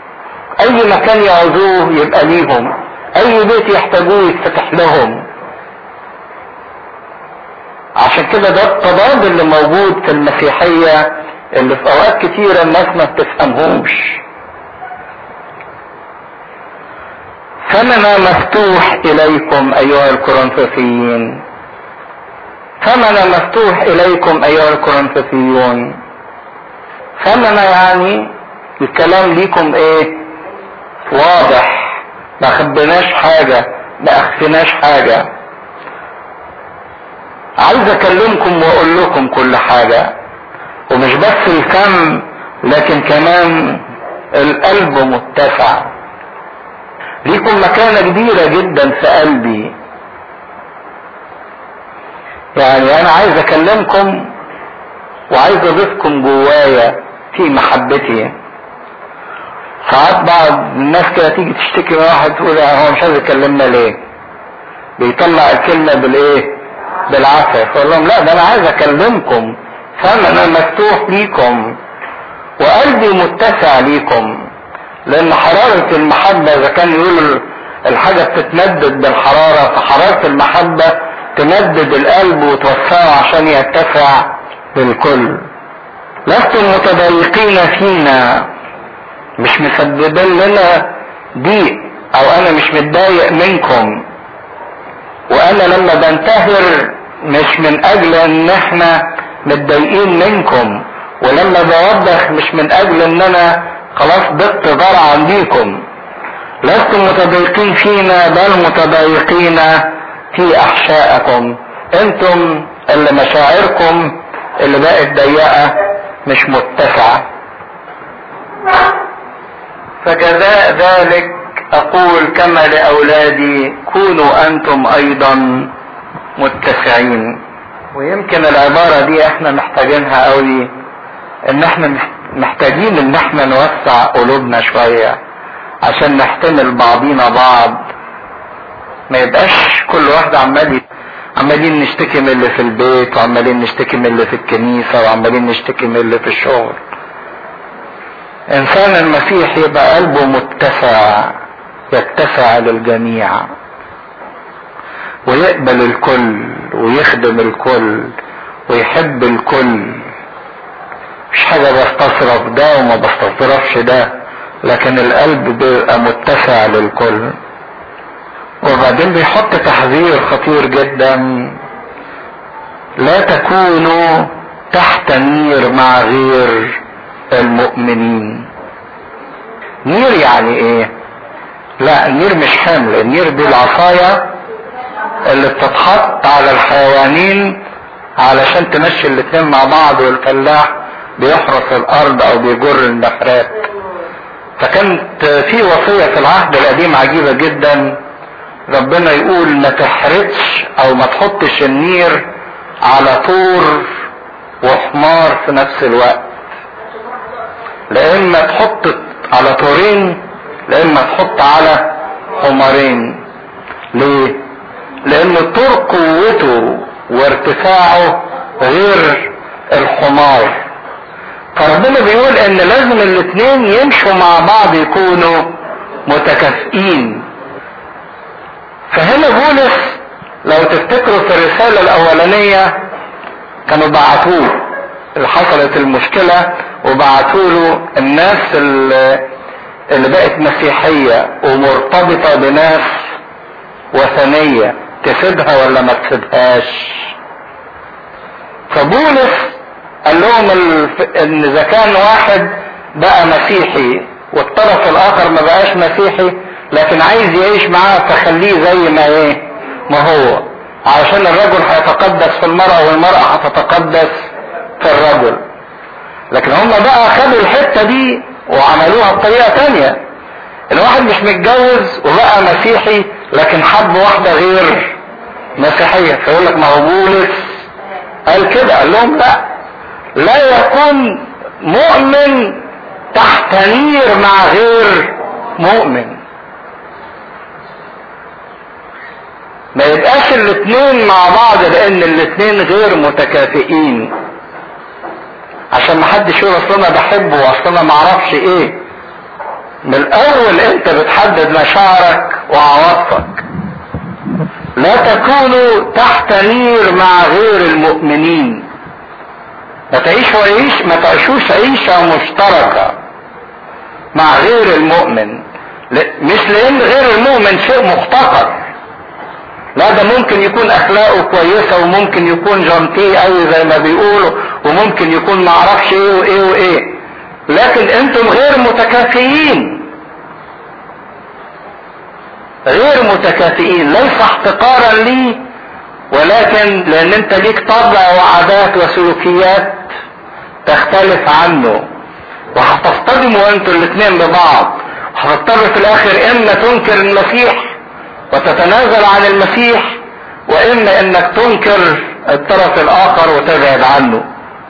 Speaker 1: اي مكان يعوزوه يبقى ليهم اي بيت يحتاجوه يتفتح لهم عشان كده ده التضاد اللي موجود في المسيحية اللي في اوقات كتيرة الناس ما بتفهمهوش فمنا مفتوح اليكم ايها الكورنثوسيين فمنا مفتوح اليكم ايها الكورنثوسيون فمنا يعني الكلام ليكم ايه واضح ما خبيناش حاجة ما اخفيناش حاجة عايز اكلمكم واقول لكم كل حاجة ومش بس الكم لكن كمان القلب متسع ليكم مكانة كبيرة جدا في قلبي يعني انا عايز اكلمكم وعايز اضيفكم جوايا في محبتي ساعات بعض الناس كده تيجي تشتكي من واحد تقول هو مش عايز يكلمنا ليه بيطلع الكلمة بالايه بالعافية فقول لهم لا ده انا عايز اكلمكم فانا مفتوح ليكم وقلبي متسع ليكم لان حرارة المحبة اذا كان يقول الحاجة بتتمدد بالحرارة فحرارة المحبة تمدد القلب وتوسعه عشان يتسع للكل لستم متضايقين فينا مش مسببين لنا ضيق او انا مش متضايق منكم وانا لما بنتهر مش من اجل ان احنا متضايقين منكم ولما بوضح مش من اجل ان انا خلاص ضدت ضرعا ليكم لستم متضايقين فينا بل متضايقين في احشائكم انتم اللي مشاعركم اللي بقت ضيقه مش متسعه فجزاء ذلك اقول كما لاولادي كونوا انتم ايضا متسعين ويمكن العبارة دي احنا محتاجينها قوي ان احنا محتاجين ان احنا نوسع قلوبنا شوية عشان نحتمل بعضينا بعض ما يبقاش كل واحد عمال عمالين نشتكي من اللي في البيت وعمالين نشتكي من اللي في الكنيسة وعمالين نشتكي من اللي في الشغل انسان المسيح يبقى قلبه متسع يتسع للجميع ويقبل الكل ويخدم الكل ويحب الكل مش حاجة بستصرف ده وما بستصرفش ده لكن القلب بيبقى متسع للكل وبعدين بيحط تحذير خطير جدا لا تكونوا تحت النير مع غير المؤمنين نير يعني ايه لا النير مش حمل النير دي العصاية اللي بتتحط على الحيوانين علشان تمشي الاتنين مع بعض والفلاح بيحرس الارض او بيجر النحرات فكانت في وصية في العهد القديم عجيبة جدا ربنا يقول ما تحرقش او ما تحطش النير على طور وحمار في نفس الوقت لا اما تحط على طورين لا اما تحط على حمارين ليه لان الطور قوته وارتفاعه غير الحمار فربنا بيقول ان لازم الاثنين يمشوا مع بعض يكونوا متكافئين فهنا بولس لو تفتكروا في الرسالة الاولانية كانوا بعتوه اللي حصلت المشكلة وبعتوا له الناس اللي, اللي بقت مسيحية ومرتبطة بناس وثنية تسيبها ولا ما تسيبهاش فبولس قال لهم ان اذا كان واحد بقى مسيحي والطرف الاخر ما بقاش مسيحي لكن عايز يعيش معاه فخليه زي ما ايه ما هو علشان الرجل هيتقدس في المرأة والمرأة هتتقدس في الرجل لكن هم بقى خدوا الحتة دي وعملوها بطريقة تانية الواحد مش متجوز وبقى مسيحي لكن حب واحدة غير مسيحية فيقول لك ما هو بولس قال كده قال لهم لا لا يكون مؤمن تحت نير مع غير مؤمن ما يبقاش الاثنين مع بعض لان الاثنين غير متكافئين عشان ما حدش يقول اصل انا بحبه واصل انا ما اعرفش ايه من الاول انت بتحدد مشاعرك وعواطفك لا تكونوا تحت نير مع غير المؤمنين ما تعيشوا عيش ما تعيشوش عيشة مشتركة مع غير المؤمن مش لان غير المؤمن شيء مفتقر لا ده ممكن يكون اخلاقه كويسه وممكن يكون جانتيه قوي زي ما بيقولوا وممكن يكون معرفش ايه وايه وايه لكن انتم غير متكافئين غير متكافئين ليس احتقارا لي ولكن لان انت ليك طبع وعادات وسلوكيات تختلف عنه وهتصطدموا انتوا الاثنين ببعض هتضطر في الاخر اما تنكر المسيح وتتنازل عن المسيح واما انك تنكر الطرف الاخر وتبعد عنه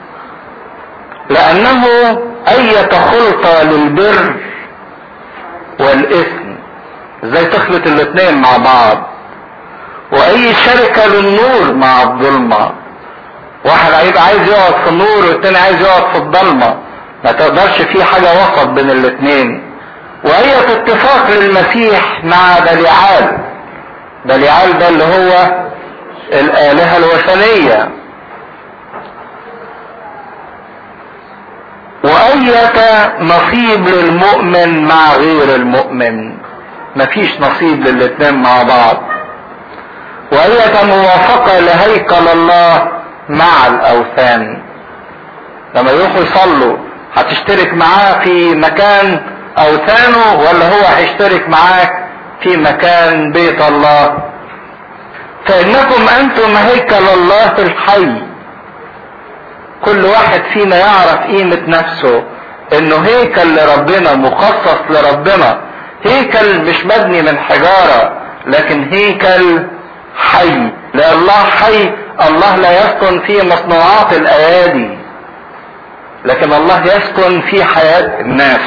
Speaker 1: لانه اية خلطة للبر والاثم ازاي تخلط الاثنين مع بعض واي شركة للنور مع الظلمة واحد هيبقى عايز يقعد في النور والتاني عايز يقعد في الضلمة ما تقدرش في حاجة وسط بين الاثنين وهي اتفاق للمسيح مع بليعال بليعال ده اللي هو الآلهة الوثنية وأية نصيب للمؤمن مع غير المؤمن مفيش نصيب للاتنين مع بعض وأية موافقة لهيكل الله مع الأوثان لما يروحوا يصلوا هتشترك معاه في مكان اوثانه ولا هو هيشترك معاك في مكان بيت الله فانكم انتم هيكل الله الحي كل واحد فينا يعرف قيمة نفسه انه هيكل لربنا مخصص لربنا هيكل مش مبني من حجارة لكن هيكل حي لأن الله حي الله لا يسكن في مصنوعات الايادي لكن الله يسكن في حياة الناس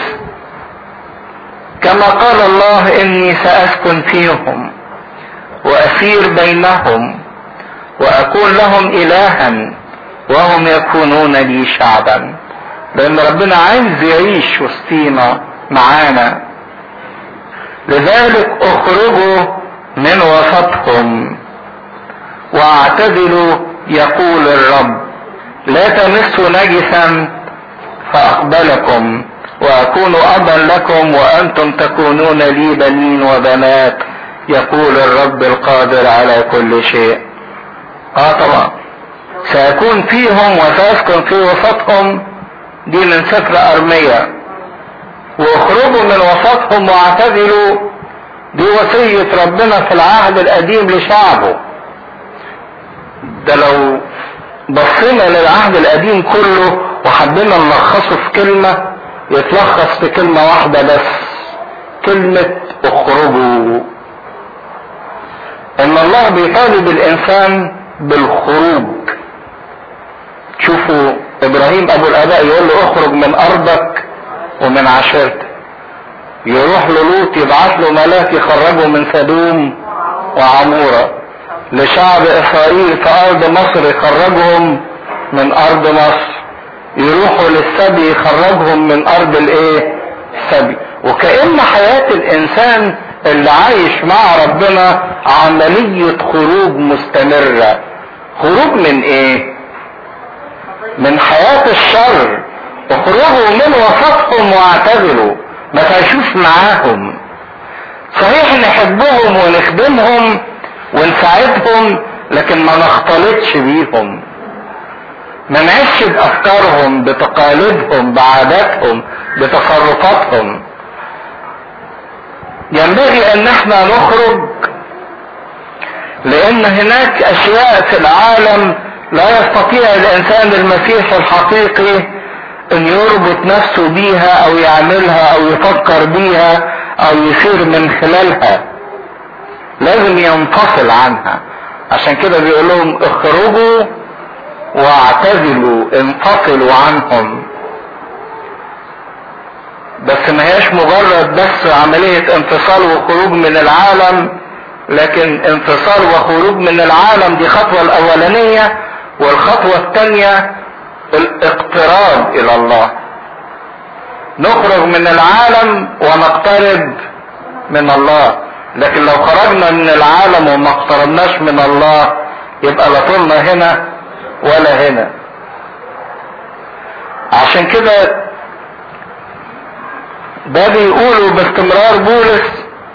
Speaker 1: كما قال الله اني ساسكن فيهم واسير بينهم واكون لهم الها وهم يكونون لي شعبا لان ربنا عايز يعيش وسطينا معانا لذلك اخرجوا من وسطهم واعتدلوا يقول الرب لا تمسوا نجسا فاقبلكم واكون ابا لكم وانتم تكونون لي بنين وبنات يقول الرب القادر على كل شيء اه طبعا سيكون فيهم وسيسكن في وسطهم دي من سفر ارمية واخرجوا من وسطهم واعتزلوا دي وصية ربنا في العهد القديم لشعبه ده لو بصينا للعهد القديم كله وحبينا نلخصه في كلمة يتلخص في كلمة واحدة بس كلمة اخرجوا ان الله بيطالب الانسان بالخروج شوفوا ابراهيم ابو الاباء يقول له اخرج من ارضك ومن عشيرتك يروح للوط يبعث له ملاك يخرجه من سدوم وعمورة لشعب اسرائيل في ارض مصر يخرجهم من ارض مصر يروحوا للسبي يخرجهم من ارض الايه السبي وكأن حياة الانسان اللي عايش مع ربنا عملية خروج مستمرة خروج من ايه من حياة الشر اخرجوا من وسطهم واعتزلوا ما تعيشوش معاهم صحيح نحبهم ونخدمهم ونساعدهم لكن ما نختلطش بيهم ما نعيش بافكارهم بتقاليدهم بعاداتهم بتصرفاتهم ينبغي ان احنا نخرج لان هناك اشياء في العالم لا يستطيع الانسان المسيح الحقيقي ان يربط نفسه بيها او يعملها او يفكر بيها او يسير من خلالها لازم ينفصل عنها عشان كده بيقول لهم اخرجوا واعتزلوا انفصلوا عنهم بس ما هياش مجرد بس عملية انفصال وخروج من العالم لكن انفصال وخروج من العالم دي خطوة الاولانية والخطوة الثانية الاقتراب الى الله نخرج من العالم ونقترب من الله لكن لو خرجنا من العالم وما اقتربناش من الله يبقى لا طولنا هنا ولا هنا عشان كده ده بيقولوا باستمرار بولس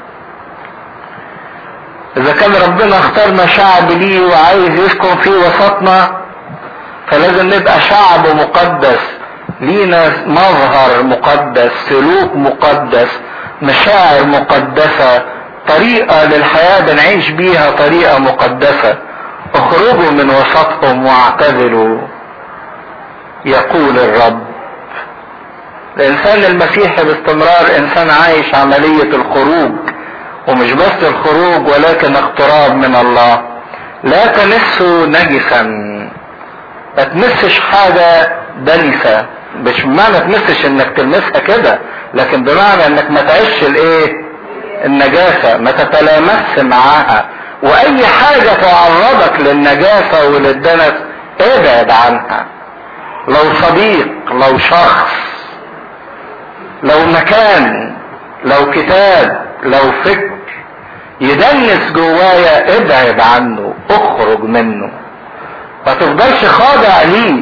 Speaker 1: اذا كان ربنا اختارنا شعب ليه وعايز يسكن في وسطنا فلازم نبقى شعب مقدس لينا مظهر مقدس سلوك مقدس مشاعر مقدسة طريقة للحياة بنعيش بيها طريقة مقدسة اخرجوا من وسطهم واعتزلوا يقول الرب الانسان المسيحي باستمرار انسان عايش عملية الخروج ومش بس الخروج ولكن اقتراب من الله لا تمسوا نجسا ما تمسش حاجة دنسة مش بمعنى تمسش انك تلمسها كده لكن بمعنى انك ما تعيش الايه النجاسة ما تتلامس معاها واي حاجة تعرضك للنجاسة وللدنس ابعد عنها لو صديق لو شخص لو مكان لو كتاب لو فكر يدنس جوايا ابعد عنه اخرج منه ما تفضلش خاضع ليه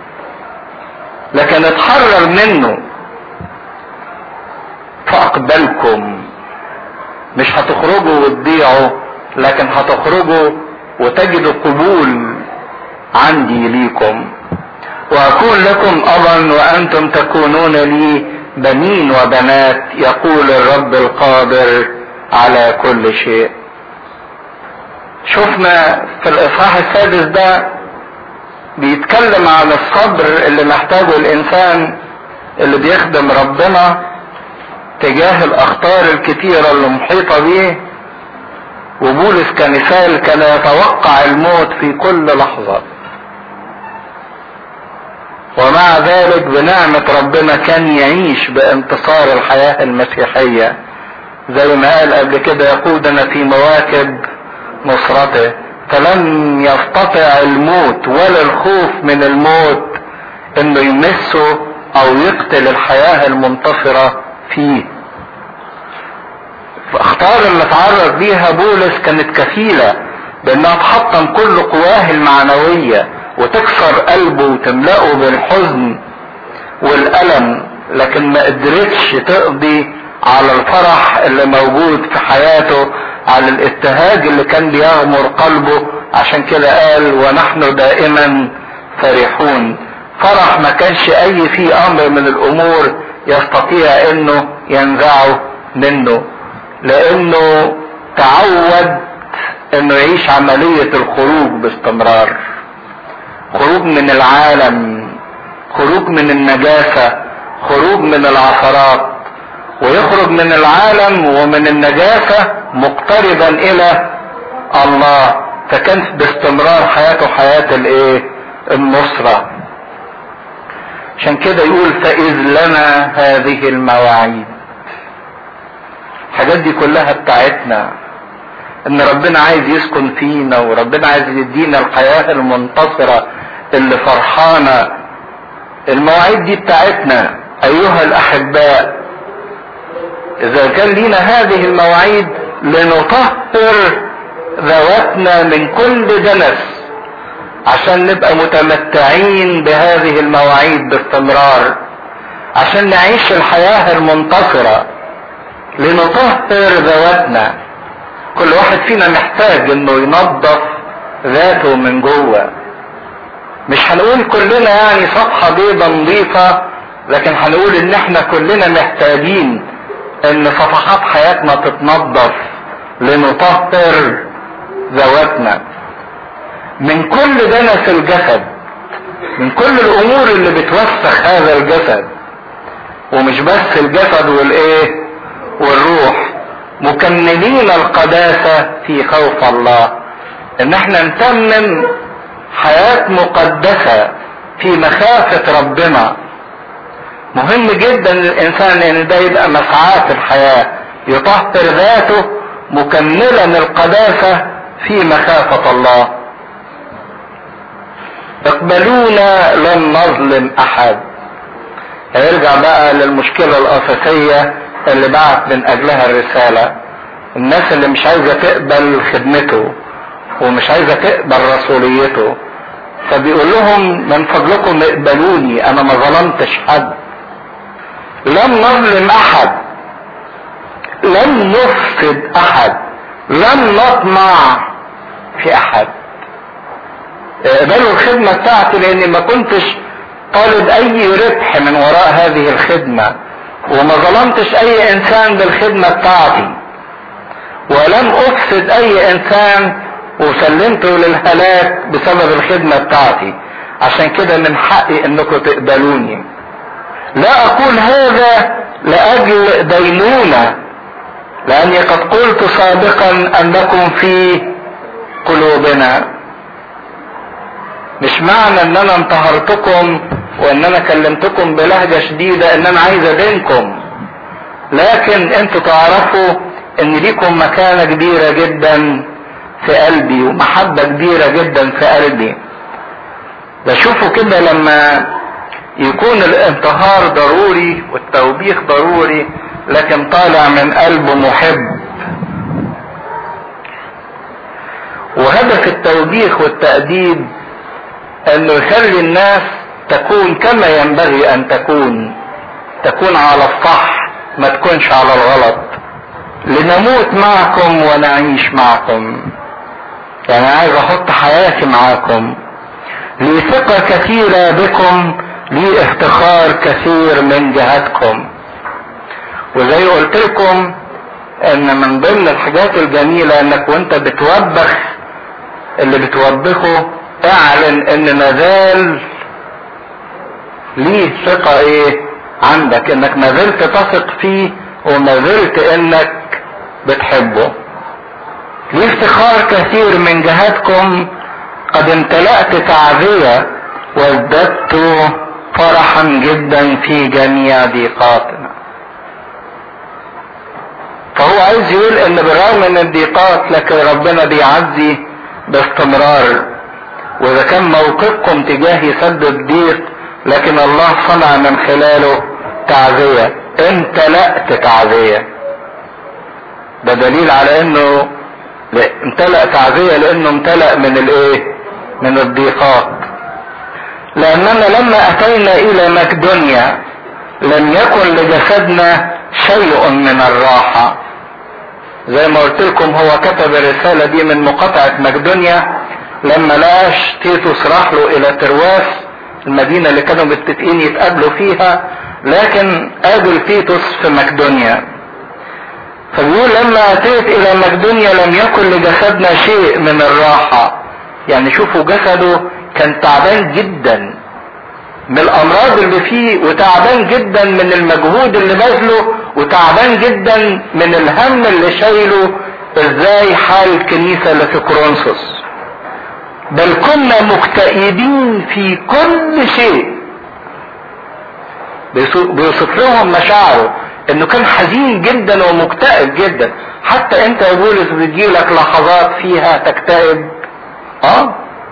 Speaker 1: لكن اتحرر منه فاقبلكم مش هتخرجوا وتضيعوا لكن هتخرجوا وتجدوا قبول عندي ليكم واكون لكم ابا وانتم تكونون لي بنين وبنات يقول الرب القادر على كل شيء شفنا في الاصحاح السادس ده بيتكلم عن الصبر اللي محتاجه الانسان اللي بيخدم ربنا تجاه الاخطار الكتيرة اللي محيطة بيه وبولس كمثال كان يتوقع الموت في كل لحظة ومع ذلك بنعمة ربنا كان يعيش بانتصار الحياة المسيحية زي ما قال قبل كده يقودنا في مواكب نصرته فلم يستطع الموت ولا الخوف من الموت انه يمسه او يقتل الحياة المنتصرة فيه فاختار اللي اتعرض بيها بولس كانت كفيلة بانها تحطم كل قواه المعنوية وتكسر قلبه وتملأه بالحزن والألم لكن ما قدرتش تقضي على الفرح اللي موجود في حياته على الابتهاج اللي كان بيغمر قلبه عشان كده قال ونحن دائما فرحون فرح ما كانش اي في امر من الامور يستطيع انه ينزعه منه لانه تعود انه يعيش عملية الخروج باستمرار خروج من العالم خروج من النجاسة خروج من العثرات ويخرج من العالم ومن النجاسة مقتربا الى الله فكانت باستمرار حياته حياة الايه النصرة عشان كده يقول فإذ لنا هذه المواعيد الحاجات دي كلها بتاعتنا ان ربنا عايز يسكن فينا وربنا عايز يدينا الحياة المنتصرة اللي فرحانة المواعيد دي بتاعتنا ايها الاحباء اذا كان لينا هذه المواعيد لنطهر ذواتنا من كل دنس عشان نبقى متمتعين بهذه المواعيد باستمرار عشان نعيش الحياة المنتصرة لنطهر ذواتنا كل واحد فينا محتاج انه ينظف ذاته من جوه مش هنقول كلنا يعني صفحة بيضة نظيفة لكن هنقول ان احنا كلنا محتاجين ان صفحات حياتنا تتنظف لنطهر ذواتنا من كل دنس الجسد من كل الامور اللي بتوسخ هذا الجسد ومش بس الجسد والايه والروح مكملين القداسة في خوف الله ان احنا نتمم حياة مقدسة في مخافة ربنا مهم جدا للانسان ان ده يبقى مسعاه في الحياة يطهر ذاته مكملا القداسة في مخافة الله اقبلونا لن نظلم احد هيرجع بقى للمشكلة الأساسية اللي بعت من أجلها الرسالة الناس اللي مش عايزة تقبل خدمته ومش عايزة تقبل رسوليته فبيقول لهم من فضلكم اقبلوني انا ما ظلمتش حد لم نظلم احد لم نفسد احد لم نطمع في احد اقبلوا الخدمة بتاعتي لاني ما كنتش طالب اي ربح من وراء هذه الخدمة وما ظلمتش اي انسان بالخدمة بتاعتي ولم افسد اي انسان وسلمته للهلاك بسبب الخدمة بتاعتي عشان كده من حقي انكم تقبلوني لا اقول هذا لاجل دينونة لاني قد قلت سابقا انكم في قلوبنا مش معنى ان انا انتهرتكم وان انا كلمتكم بلهجة شديدة ان انا عايز ادينكم لكن انتوا تعرفوا ان ليكم مكانة كبيرة جدا في قلبي ومحبة كبيرة جدا في قلبي بشوفه كده لما يكون الانتهار ضروري والتوبيخ ضروري لكن طالع من قلب محب وهدف التوبيخ والتأديب انه يخلي الناس تكون كما ينبغي ان تكون تكون على الصح ما تكونش على الغلط لنموت معكم ونعيش معكم يعني عايز احط حياتي معاكم لي ثقة كثيرة بكم لي افتخار كثير من جهتكم وزي قلت لكم ان من ضمن الحاجات الجميلة انك وانت بتوبخ اللي بتوبخه اعلن ان مازال ليه ثقة ايه عندك انك ما زلت تثق فيه وما زلت انك بتحبه ليه افتخار كثير من جهتكم قد امتلأت تعزية وازددت فرحا جدا في جميع ضيقاتنا فهو عايز يقول ان بالرغم من الضيقات لكن ربنا بيعزي باستمرار واذا كان موقفكم تجاهي سد الضيق لكن الله صنع من خلاله تعزية امتلأت تعزية ده دليل على انه امتلأ تعزية لانه امتلأ من الايه من الضيقات لاننا لما اتينا الى مقدونيا لم يكن لجسدنا شيء من الراحة زي ما قلت لكم هو كتب الرسالة دي من مقاطعة مقدونيا لما لاش تيتوس راح له الى ترواس المدينة اللي كانوا متفقين يتقابلوا فيها لكن قابل تيتوس في مقدونيا فبيقول لما اتيت الى مقدونيا لم يكن لجسدنا شيء من الراحة يعني شوفوا جسده كان تعبان جدا من الامراض اللي فيه وتعبان جدا من المجهود اللي بذله وتعبان جدا من الهم اللي شايله ازاي حال الكنيسة اللي في كورنثوس بل كنا مكتئبين في كل شيء بيوصف لهم مشاعره انه كان حزين جدا ومكتئب جدا حتى انت يا بولس بتجيلك لحظات فيها تكتئب اه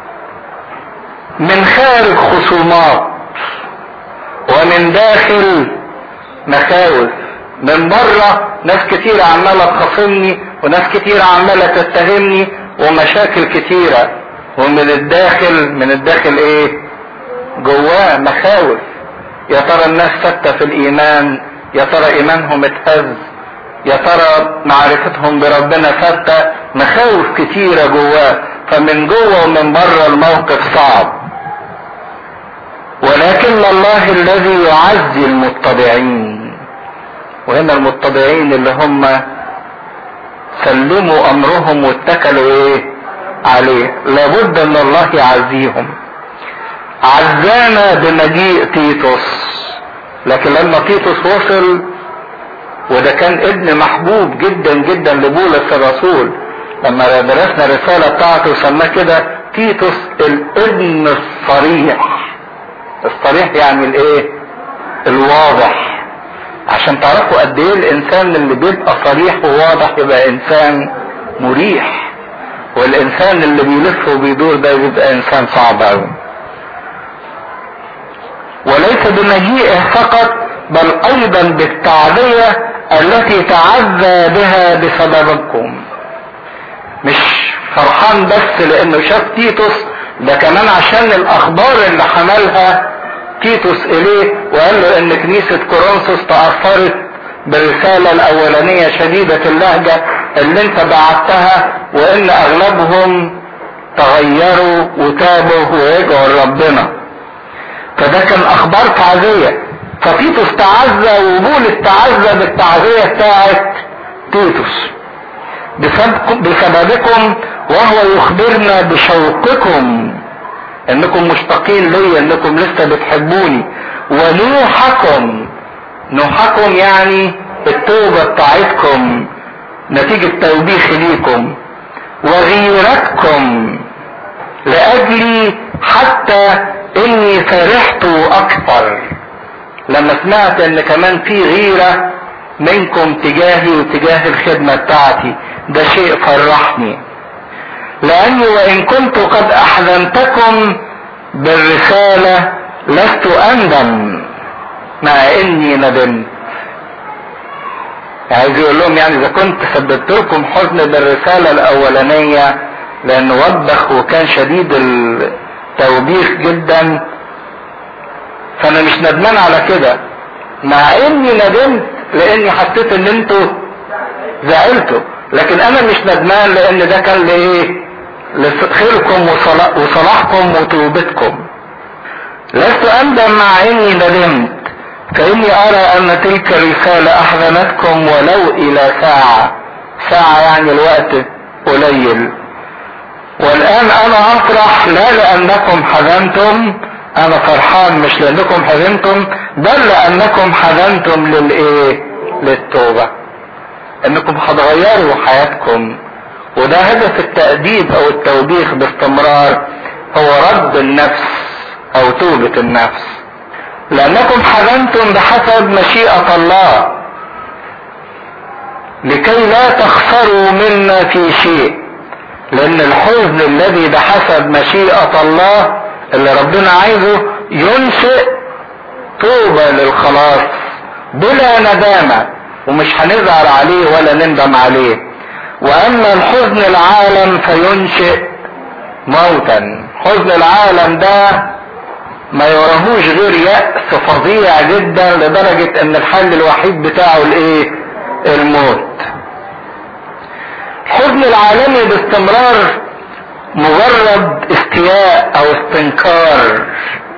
Speaker 1: من خارج خصومات ومن داخل مخاوف من بره ناس كتير عمالة تخاصمني وناس كتير عمالة تتهمني ومشاكل كتيرة ومن الداخل من الداخل ايه جواه مخاوف يا ترى الناس ثابتة في الايمان يا ترى ايمانهم اتهز يا ترى معرفتهم بربنا ثابتة مخاوف كتيرة جواه فمن جوه ومن بره الموقف صعب ولكن الله الذي يعزي المتبعين وهنا المتبعين اللي هم سلموا امرهم واتكلوا ايه عليه لابد ان الله يعزيهم عزانا بمجيء تيتوس لكن لما تيتوس وصل وده كان ابن محبوب جدا جدا لبولس الرسول لما درسنا الرسالة بتاعته سماه كده تيتوس الابن الصريح الصريح يعني الايه الواضح عشان تعرفوا قد ايه الانسان اللي بيبقى صريح وواضح يبقى انسان مريح والانسان اللي بيلف وبيدور ده بيبقى انسان صعب قوي وليس بمجيئه فقط بل ايضا بالتعزية التي تعزى بها بسببكم مش فرحان بس لانه شاف تيتوس ده كمان عشان الاخبار اللي حملها تيتوس اليه وقال له ان كنيسة كورنثوس تأثرت بالرسالة الاولانية شديدة اللهجة اللي انت بعتها وان اغلبهم تغيروا وتابوا ورجعوا لربنا فده كان اخبار تعزية فتيتوس تعزى وبولس تعزى بالتعزية بتاعت تيتوس بسببكم وهو يخبرنا بشوقكم انكم مشتاقين لي انكم لسه بتحبوني ونوحكم نوحكم يعني التوبة بتاعتكم نتيجة توبيخ ليكم وغيرتكم لأجلي حتى إني فرحت أكثر لما سمعت إن كمان في غيرة منكم تجاهي وتجاه الخدمة بتاعتي ده شيء فرحني لأني وإن كنت قد أحزنتكم بالرسالة لست أندم مع إني ندمت عايز يقول لهم يعني اذا كنت سببت لكم حزن بالرساله الاولانيه لانه وبخ وكان شديد التوبيخ جدا فانا مش ندمان على كده مع اني ندمت لاني حسيت ان انتوا زعلتوا لكن انا مش ندمان لان ده كان لايه لخيركم وصلاحكم وتوبتكم لست اندم مع اني ندمت فإني أرى أن تلك الرسالة أحزنتكم ولو إلى ساعة ساعة يعني الوقت قليل والآن أنا أفرح لا لأنكم حزنتم أنا فرحان مش لأنكم حزنتم بل لأنكم حزنتم للإيه؟ للتوبة إنكم هتغيروا حياتكم وده هدف التأديب أو التوبيخ باستمرار هو رد النفس أو توبة النفس لأنكم حزنتم بحسب مشيئة الله لكي لا تخسروا منا في شيء لأن الحزن الذي بحسب مشيئة الله اللي ربنا عايزه ينشئ توبة للخلاص بلا ندامة ومش هنزعل عليه ولا نندم عليه وأما الحزن العالم فينشئ موتا حزن العالم ده ما يراهوش غير يأس فظيع جدا لدرجة ان الحل الوحيد بتاعه الايه الموت الحزن العالمي باستمرار مجرد استياء او استنكار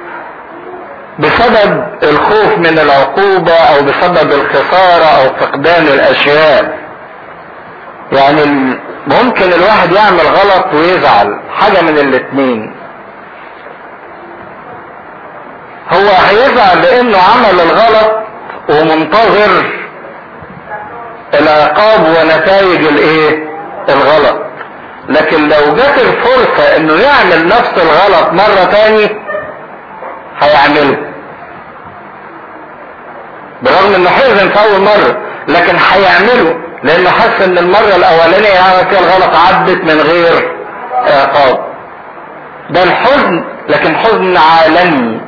Speaker 1: بسبب الخوف من العقوبة او بسبب الخسارة او فقدان الاشياء يعني ممكن الواحد يعمل غلط ويزعل حاجة من الاتنين هو هيزعل لانه عمل الغلط ومنتظر العقاب ونتائج الايه الغلط لكن لو جت الفرصة انه يعمل نفس الغلط مرة تاني هيعمله برغم انه حزن في اول مرة لكن هيعمله لانه حس ان المرة الاولانية عمل فيها الغلط عدت من غير عقاب ده الحزن لكن حزن عالمي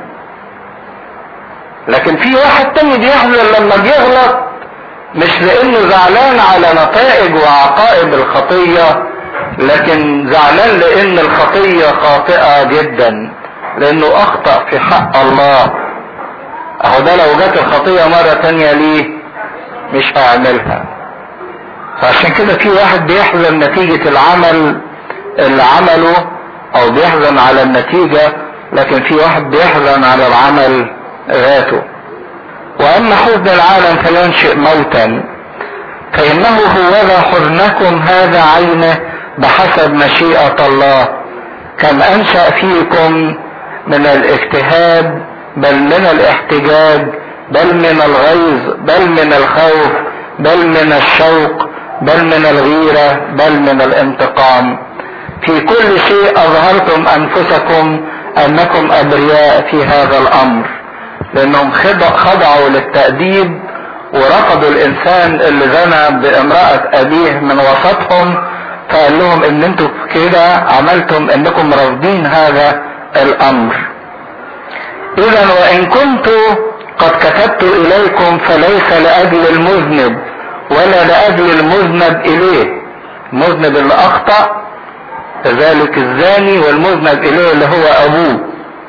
Speaker 1: لكن في واحد تاني بيحزن لما بيغلط مش لانه زعلان على نتائج وعقائب الخطية لكن زعلان لان الخطية خاطئة جدا لانه اخطأ في حق الله اهو ده لو جت الخطية مرة تانية ليه مش هعملها فعشان كده في واحد بيحزن نتيجة العمل اللي عمله او بيحزن على النتيجة لكن في واحد بيحزن على العمل ذاته واما حزن العالم فينشئ موتا فانه هوذا حزنكم هذا عينه بحسب مشيئة الله كم انشأ فيكم من الاجتهاد بل من الاحتجاج بل من الغيظ بل من الخوف بل من الشوق بل من الغيرة بل من الانتقام في كل شيء اظهرتم انفسكم انكم ابرياء في هذا الامر لانهم خضعوا للتأديب ورفضوا الانسان اللي زنى بامرأة ابيه من وسطهم فقال لهم ان انتوا كده عملتم انكم رافضين هذا الامر اذا وان كنت قد كتبت اليكم فليس لاجل المذنب ولا لاجل المذنب اليه المذنب اللي اخطأ كذلك الزاني والمذنب اليه اللي هو ابوه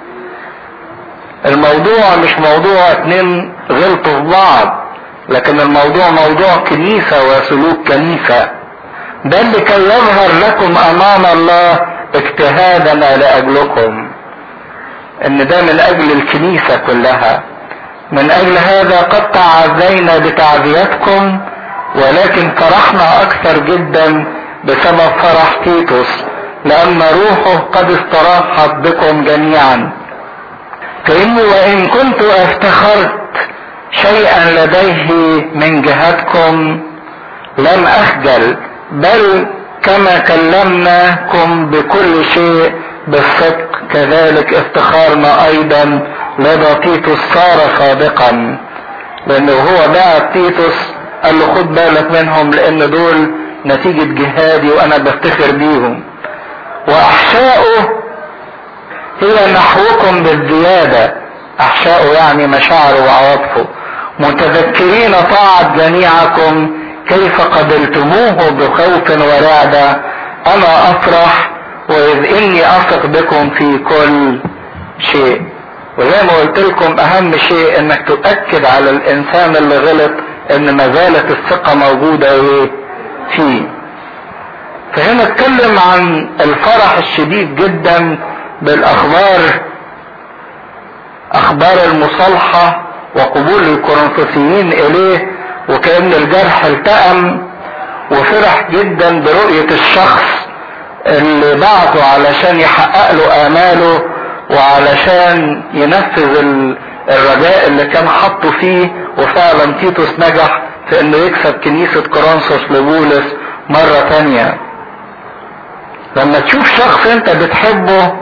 Speaker 1: الموضوع مش موضوع اتنين غلطوا في بعض لكن الموضوع موضوع كنيسة وسلوك كنيسة بل لكي يظهر لكم امام الله اجتهادنا لاجلكم ان ده من اجل الكنيسة كلها من اجل هذا قد تعزينا بتعزيتكم ولكن فرحنا اكثر جدا بسبب فرح تيتوس لان روحه قد استراحت بكم جميعا فاني وان كنت افتخرت شيئا لديه من جهتكم لم اخجل بل كما كلمناكم بكل شيء بالصدق كذلك افتخارنا ايضا لدى تيتوس صار صادقا لانه هو بعت تيتوس قال له خد بالك منهم لان دول نتيجة جهادي وانا بفتخر بيهم واحشاؤه هي نحوكم بالزيادة احشاؤه يعني مشاعره وعواطفه متذكرين طاعة جميعكم كيف قبلتموه بخوف ورعبة انا افرح واذ اني اثق بكم في كل شيء وزي ما قلت لكم اهم شيء انك تؤكد على الانسان اللي غلط ان ما زالت الثقة موجودة ايه فيه فهنا اتكلم عن الفرح الشديد جدا بالاخبار اخبار المصالحة وقبول الكورنثوسيين اليه وكأن الجرح التأم وفرح جدا برؤية الشخص اللي بعته علشان يحقق له اماله وعلشان ينفذ الرجاء اللي كان حاطه فيه وفعلا تيتوس نجح في انه يكسب كنيسة كورنثوس لبولس مرة تانية لما تشوف شخص انت بتحبه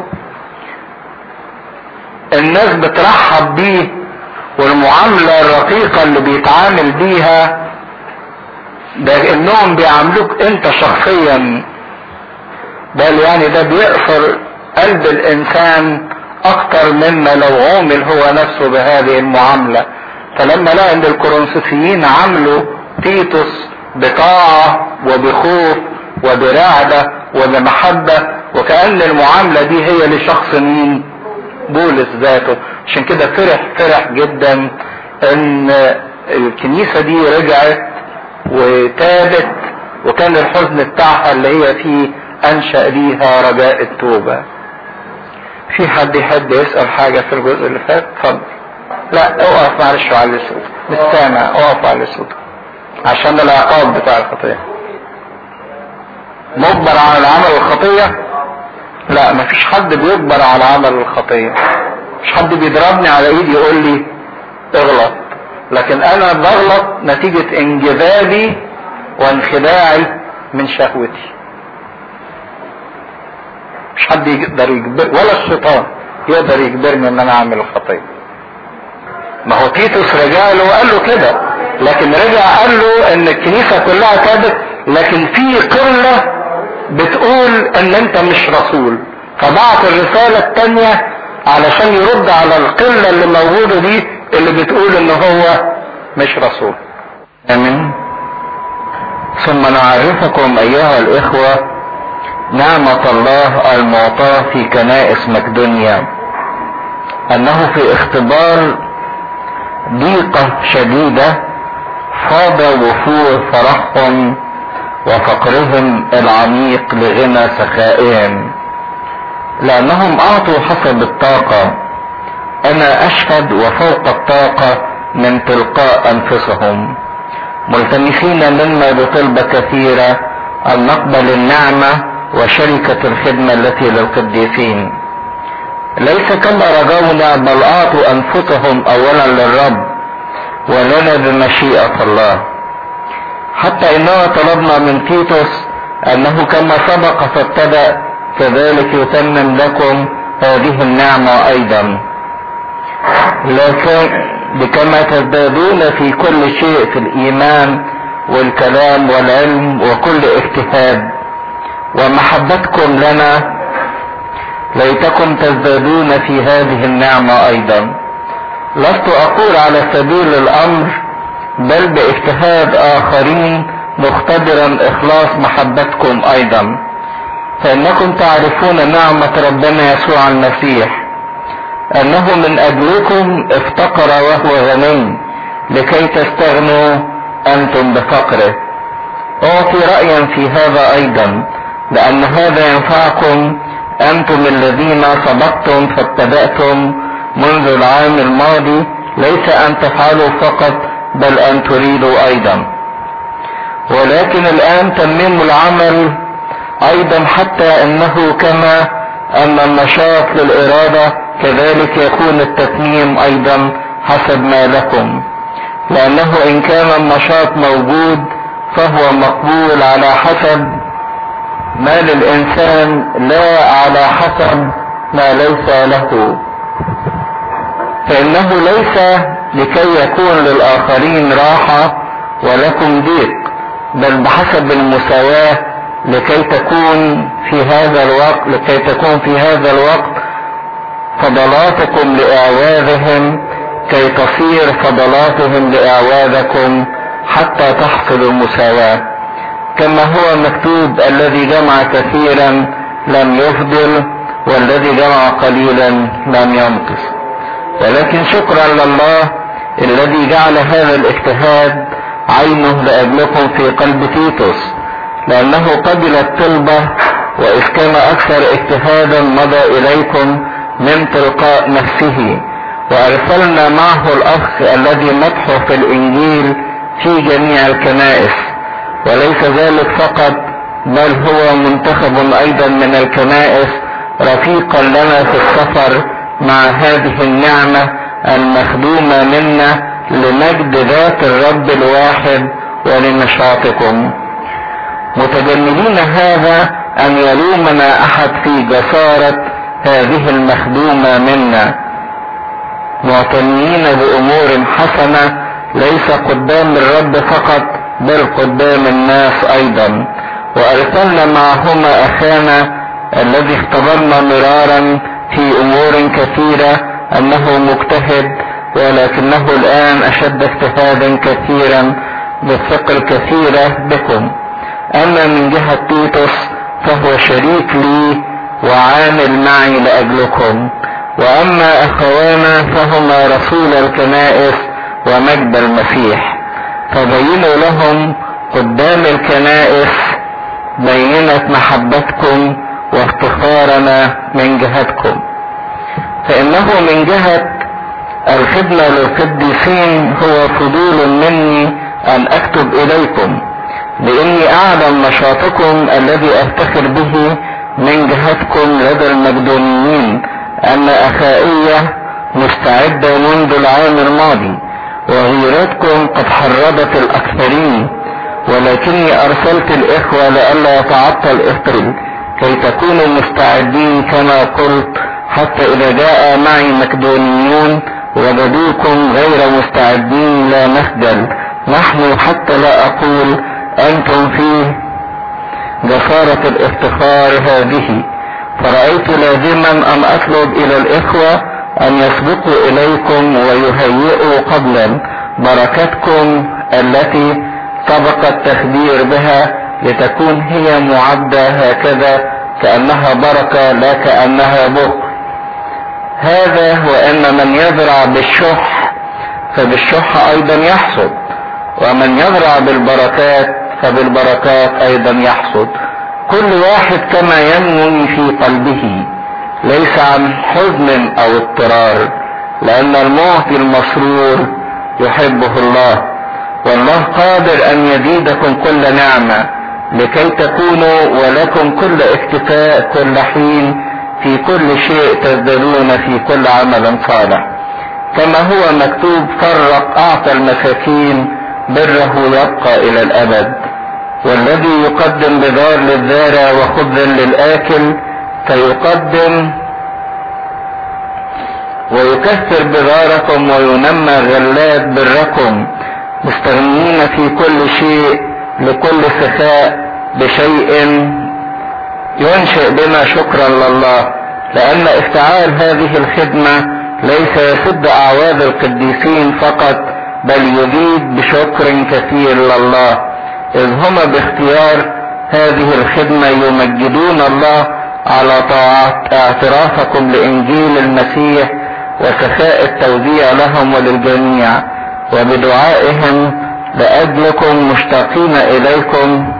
Speaker 1: الناس بترحب بيه والمعاملة الرقيقة اللي بيتعامل بيها ده انهم بيعاملوك انت شخصيا بل يعني ده بيأثر قلب الانسان اكتر مما لو عامل هو نفسه بهذه المعاملة فلما لقى ان الكورنثوسيين عملوا تيتوس بطاعة وبخوف وبرعدة وبمحبة وكأن المعاملة دي هي لشخص مين بولس ذاته عشان كده فرح فرح جدا ان الكنيسة دي رجعت وتابت وكان الحزن بتاعها اللي هي فيه انشأ ليها رجاء التوبة في حد يحب يسأل حاجة في الجزء اللي فات اتفضل لا اقف معلش وعلي صوتك مش سامع اقف وعلي صوتك عشان العقاب بتاع الخطية مجبر على العمل الخطية لا مفيش حد بيجبر على عمل الخطية مش حد بيضربني على ايدي يقول لي اغلط لكن انا بغلط نتيجة انجذابي وانخداعي من شهوتي مش حد يقدر يجبر ولا الشيطان يقدر يجبرني ان انا اعمل الخطيه ما هو تيتوس رجع له وقال له كده لكن رجع قال له ان الكنيسه كلها تابت لكن في قله بتقول ان انت مش رسول فبعت الرساله الثانيه علشان يرد على القله اللي موجوده دي اللي بتقول ان هو مش رسول امين ثم نعرفكم ايها الاخوه نعمة الله المعطاة في كنائس مقدونيا انه في اختبار ضيقة شديدة فاض وفور فرحهم وفقرهم العميق لغنى سخائهم لانهم اعطوا حسب الطاقة انا اشهد وفوق الطاقة من تلقاء انفسهم ملتمسين منا بطلبة كثيرة ان نقبل النعمة وشركة الخدمة التي للقديسين ليس كما رجونا بل اعطوا انفسهم اولا للرب ولنا بمشيئة الله حتى اننا طلبنا من تيتوس انه كما سبق فابتدأ كذلك يتمم لكم هذه النعمة ايضا لكن بكما تزدادون في كل شيء في الايمان والكلام والعلم وكل اجتهاد ومحبتكم لنا ليتكم تزدادون في هذه النعمة ايضا لست اقول على سبيل الامر بل باجتهاد اخرين مختبرا اخلاص محبتكم ايضا فانكم تعرفون نعمة ربنا يسوع المسيح انه من اجلكم افتقر وهو غني لكي تستغنوا انتم بفقره اعطي رايا في هذا ايضا لان هذا ينفعكم انتم الذين سبقتم فابتدأتم منذ العام الماضي ليس ان تفعلوا فقط بل ان تريدوا ايضا ولكن الان تمموا العمل ايضا حتى انه كما ان النشاط للارادة كذلك يكون التتميم ايضا حسب ما لكم لانه ان كان النشاط موجود فهو مقبول على حسب ما للانسان لا على حسب ما ليس له فانه ليس لكي يكون للاخرين راحة ولكم ضيق بل بحسب المساواة لكي تكون في هذا الوقت لكي تكون في هذا الوقت فضلاتكم لإعواذهم كي تصير فضلاتهم لإعواذكم حتى تحصل المساواة كما هو مكتوب الذي جمع كثيرا لم يفضل والذي جمع قليلا لم ينقص ولكن شكرا لله الذي جعل هذا الاجتهاد عينه لأجلكم في قلب تيتوس لأنه قبل الطلبة وإذ كان أكثر اجتهادا مضى إليكم من تلقاء نفسه وأرسلنا معه الأخ الذي مدحه في الإنجيل في جميع الكنائس وليس ذلك فقط بل هو منتخب أيضا من الكنائس رفيقا لنا في السفر مع هذه النعمة المخدومة منا لمجد ذات الرب الواحد ولنشاطكم متجنبين هذا ان يلومنا احد في جسارة هذه المخدومة منا معتنيين بامور حسنة ليس قدام الرب فقط بل قدام الناس ايضا وارسلنا معهما اخانا الذي اختبرنا مرارا في امور كثيرة انه مجتهد ولكنه الان اشد اجتهادا كثيرا بالثقة الكثيرة بكم اما من جهة تيتوس فهو شريك لي وعامل معي لاجلكم واما اخوانا فهما رسول الكنائس ومجد المسيح فبينوا لهم قدام الكنائس بينة محبتكم وافتخارنا من جهتكم فانه من جهة الخدمة للقديسين هو فضول مني ان اكتب اليكم لاني اعلم نشاطكم الذي افتخر به من جهتكم لدى المقدونيين ان اخائية مستعدة منذ العام الماضي وغيرتكم قد حرضت الاكثرين ولكني ارسلت الاخوة لئلا يتعطل اخرج كي تكونوا مستعدين كما قلت حتى اذا جاء معي مقدونيون وجدوكم غير مستعدين لا نخجل نحن حتى لا اقول انتم في جسارة الافتخار هذه فرأيت لازما ان اطلب الى الاخوة ان يسبقوا اليكم ويهيئوا قبلا بركتكم التي سبق التخبير بها لتكون هي معدة هكذا كأنها بركة لا كأنها بخل هذا وان من يزرع بالشح فبالشح ايضا يحصد ومن يزرع بالبركات فبالبركات ايضا يحصد كل واحد كما ينمي في قلبه ليس عن حزن او اضطرار لان المعطي المسرور يحبه الله والله قادر ان يزيدكم كل نعمة لكي تكونوا ولكم كل اكتفاء كل حين في كل شيء تزدادون في كل عمل صالح كما هو مكتوب فرق اعطى المساكين بره يبقى الى الابد والذي يقدم بذار للزارع وخبز للاكل فيقدم ويكثر بذاركم وينمى غلات بركم مستغنين في كل شيء لكل سخاء بشيء ينشئ بنا شكرا لله لان افتعال هذه الخدمة ليس يسد اعواد القديسين فقط بل يزيد بشكر كثير لله اذ هما باختيار هذه الخدمة يمجدون الله على طاعة اعترافكم لانجيل المسيح وسخاء التوزيع لهم وللجميع وبدعائهم لأجلكم مشتاقين إليكم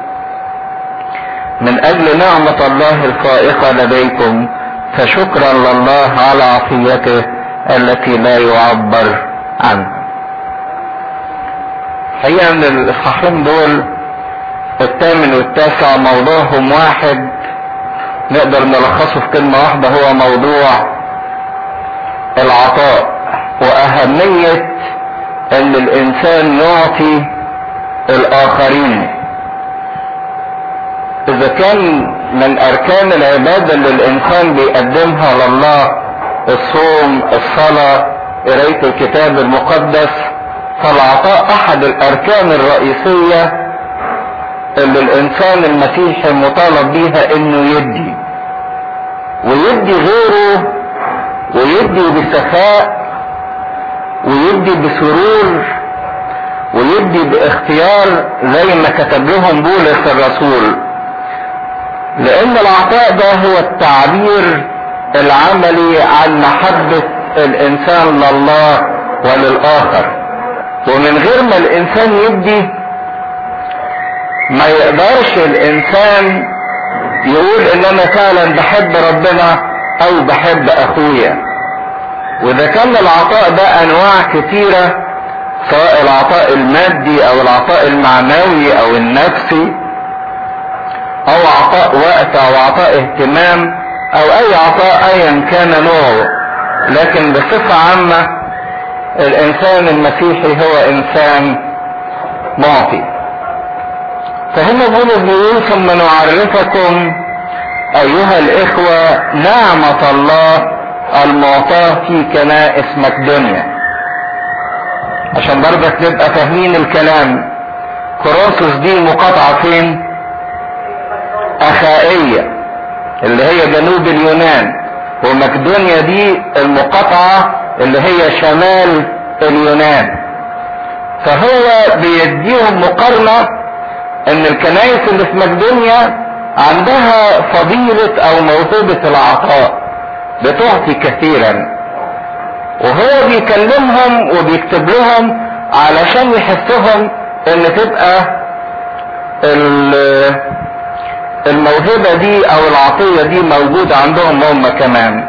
Speaker 1: من أجل نعمة الله الفائقة لديكم فشكرا لله على عطيته التي لا يعبر عنها حقيقة ان الاصحاحين دول الثامن والتاسع موضوعهم واحد نقدر نلخصه في كلمة واحدة هو موضوع العطاء واهمية ان الانسان يعطي الاخرين اذا كان من اركان العبادة اللي الانسان بيقدمها لله الصوم الصلاة قراية الكتاب المقدس فالعطاء احد الاركان الرئيسية اللي الانسان المسيحي مطالب بيها انه يدي ويدي غيره ويدي بسخاء ويدي بسرور ويدي باختيار زي ما كتب لهم بولس الرسول لان العطاء ده هو التعبير العملي عن محبة الانسان لله وللاخر ومن غير ما الانسان يدي ما يقدرش الانسان يقول ان انا فعلا بحب ربنا او بحب اخويا واذا كان العطاء ده انواع كتيرة سواء العطاء المادي او العطاء المعنوي او النفسي او عطاء وقت او عطاء اهتمام او اي عطاء ايا كان نوعه لكن بصفة عامة الانسان المسيحي هو انسان معطي فهنا بولس بيقول ثم نعرفكم ايها الاخوة نعمة الله المعطاة في كنائس مقدونيا عشان برضك نبقى فاهمين الكلام كورنثوس دي مقاطعة فين اخائية اللي هي جنوب اليونان ومقدونيا دي المقاطعة اللي هي شمال اليونان فهو بيديهم مقارنة ان الكنائس اللي في مقدونيا عندها فضيلة او موهبة العطاء بتعطي كثيرا وهو بيكلمهم وبيكتب لهم علشان يحسهم ان تبقى الموهبة دي او العطية دي موجودة عندهم هم كمان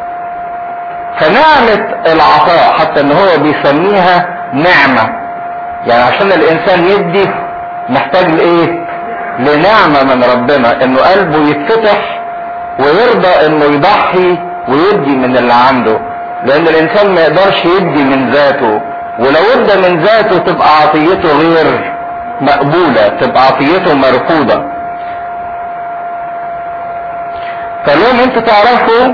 Speaker 1: فنعمة العطاء حتى ان هو بيسميها نعمة يعني عشان الانسان يدي محتاج لايه لنعمة من ربنا انه قلبه يتفتح ويرضى انه يضحي ويدي من اللي عنده لان الانسان ما يقدرش يدي من ذاته ولو ادى من ذاته تبقى عطيته غير مقبولة تبقى عطيته مرفوضة فلهم انتوا تعرفوا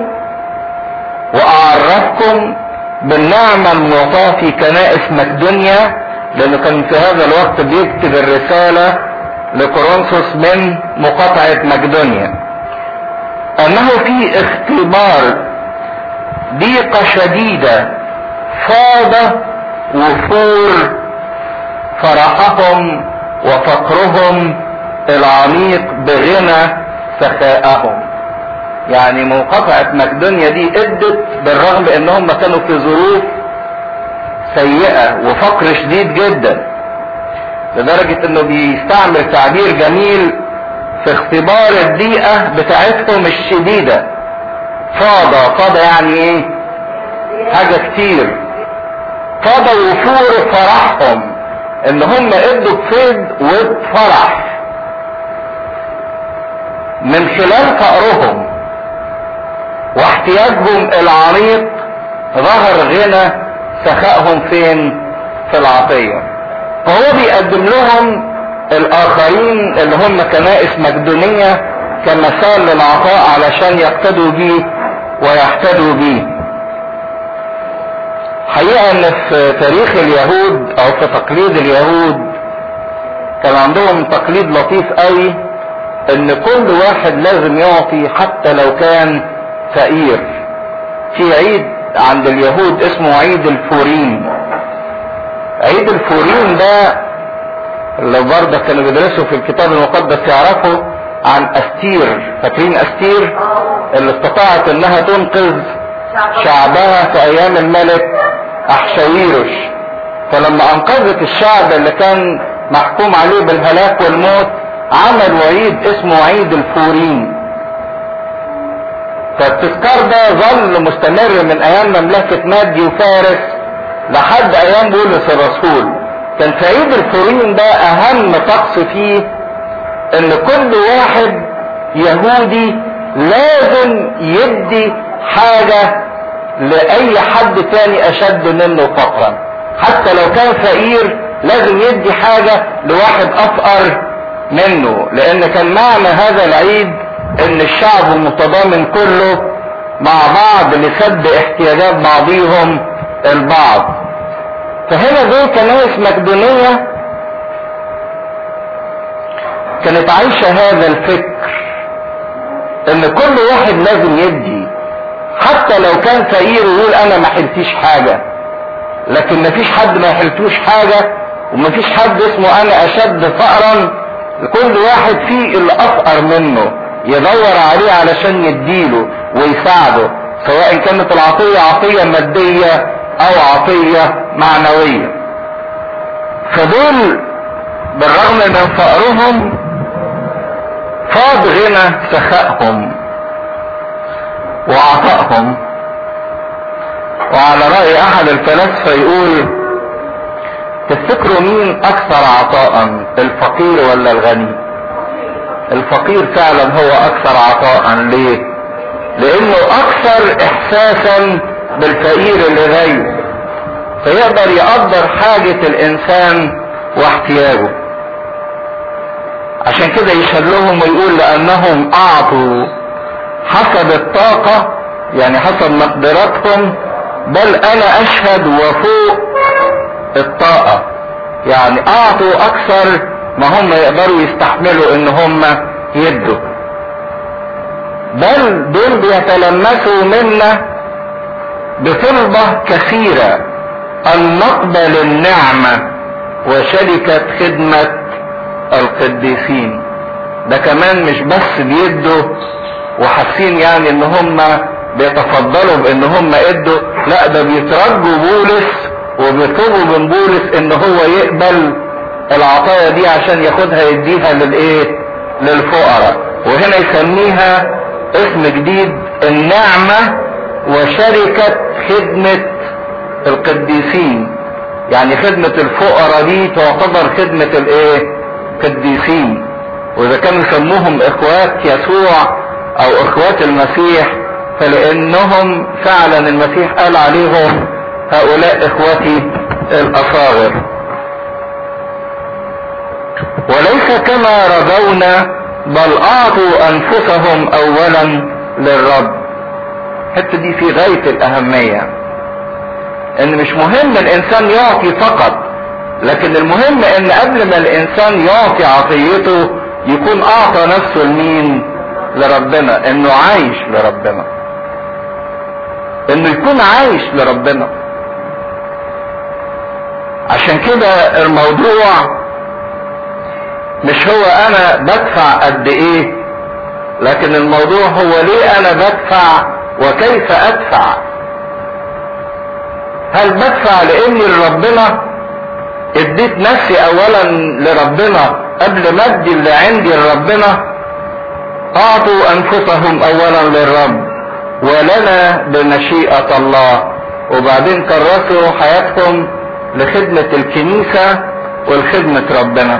Speaker 1: واعرفكم بالنعمة المعطاة في كنائس مقدونيا لانه كان في هذا الوقت بيكتب الرسالة لكورنثوس من مقاطعة مقدونيا انه في اختبار ضيقة شديدة فاض وفور فرحهم وفقرهم العميق بغنى سخاءهم يعني مقاطعة مقدونيا دي ادت بالرغم انهم كانوا في ظروف سيئة وفقر شديد جدا لدرجة انه بيستعمل تعبير جميل في اختبار الضيقة بتاعتهم الشديدة فاضة فاضة يعني ايه حاجة كتير فاضة وفور فرحهم ان هم ادوا بفيض وبفرح من خلال فقرهم واحتياجهم العميق ظهر غنى سخائهم فين في العطية فهو بيقدم لهم الاخرين اللي هم كنائس مقدونية كمثال للعطاء علشان يقتدوا بيه ويحتدوا بيه حقيقة ان في تاريخ اليهود او في تقليد اليهود كان عندهم تقليد لطيف قوي ان كل واحد لازم يعطي حتى لو كان فقير في عيد عند اليهود اسمه عيد الفورين عيد الفورين ده اللي برضه كانوا بيدرسوا في الكتاب المقدس يعرفوا عن استير فاكرين استير اللي استطاعت انها تنقذ شعبها في ايام الملك احشاويرش فلما انقذت الشعب اللي كان محكوم عليه بالهلاك والموت عملوا عيد اسمه عيد الفورين فالتذكار ده ظل مستمر من ايام مملكة مادي وفارس لحد ايام بولس الرسول كان في عيد الفورين ده اهم طقس فيه ان كل واحد يهودي لازم يدي حاجة لأي حد تاني أشد منه فقرا حتى لو كان فقير لازم يدي حاجة لواحد أفقر منه لأن كان معنى هذا العيد إن الشعب المتضامن كله مع بعض لسد احتياجات بعضهم البعض فهنا دي كنائس مقدونية كانت عايشة هذا الفكر ان كل واحد لازم يدي حتى لو كان فقير ويقول انا ما حلتيش حاجة لكن ما فيش حد ما حلتوش حاجة وما فيش حد اسمه انا اشد فقرا كل واحد فيه اللي افقر منه يدور عليه علشان يديله ويساعده سواء كانت العطية عطية مادية او عطية معنوية فدول بالرغم من فقرهم فاض غنى سخائهم وعطائهم وعلى رأي احد الفلاسفة يقول تفتكروا مين اكثر عطاء الفقير ولا الغني الفقير فعلا هو اكثر عطاء ليه لانه اكثر احساسا بالفقير اللي غيره فيقدر يقدر حاجة الانسان واحتياجه عشان كده يشلهم ويقول لانهم اعطوا حسب الطاقة يعني حسب مقدرتهم بل انا اشهد وفوق الطاقة يعني اعطوا اكثر ما هم يقدروا يستحملوا ان هم يدوا بل دول بيتلمسوا منا بطلبة كثيرة ان نقبل النعمة وشركة خدمة القديسين ده كمان مش بس بيدوا وحاسين يعني ان هم بيتفضلوا بان هم ادوا لا ده بيترجوا بولس وبيطلبوا من بولس ان هو يقبل العطايا دي عشان ياخدها يديها للايه للفقراء وهنا يسميها اسم جديد النعمة وشركة خدمة القديسين يعني خدمة الفقراء دي تعتبر خدمة الايه قديسين واذا كانوا يسموهم اخوات يسوع او اخوات المسيح فلانهم فعلا المسيح قال عليهم هؤلاء اخوتي الاصاغر وليس كما رضونا بل اعطوا انفسهم اولا للرب الحته دي في غايه الاهميه ان مش مهم الانسان يعطي فقط لكن المهم ان قبل ما الانسان يعطي عطيته يكون اعطى نفسه لمين لربنا انه عايش لربنا انه يكون عايش لربنا عشان كده الموضوع مش هو انا بدفع قد ايه لكن الموضوع هو ليه انا بدفع وكيف ادفع هل بدفع لاني لربنا اديت نفسي اولا لربنا قبل ما ادي اللي عندي لربنا اعطوا انفسهم اولا للرب ولنا بمشيئة الله وبعدين كرسوا حياتهم لخدمة الكنيسة والخدمة ربنا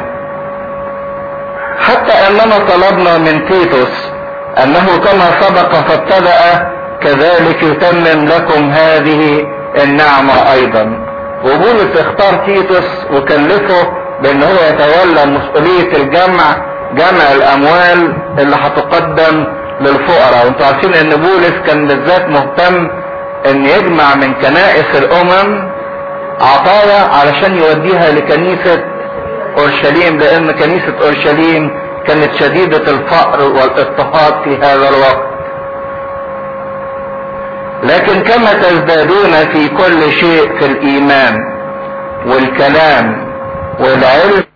Speaker 1: حتى اننا طلبنا من تيتوس انه كما سبق فابتدأ كذلك يتمم لكم هذه النعمة ايضا وبولس اختار تيتوس وكلفه بان هو يتولى مسؤولية الجمع جمع الاموال اللي هتقدم للفقراء وانتوا عارفين ان بولس كان بالذات مهتم ان يجمع من كنائس الامم عطايا علشان يوديها لكنيسة اورشليم لان كنيسة اورشليم كانت شديدة الفقر والاضطهاد في هذا الوقت لكن كما تزدادون في كل شيء في الايمان والكلام والعلم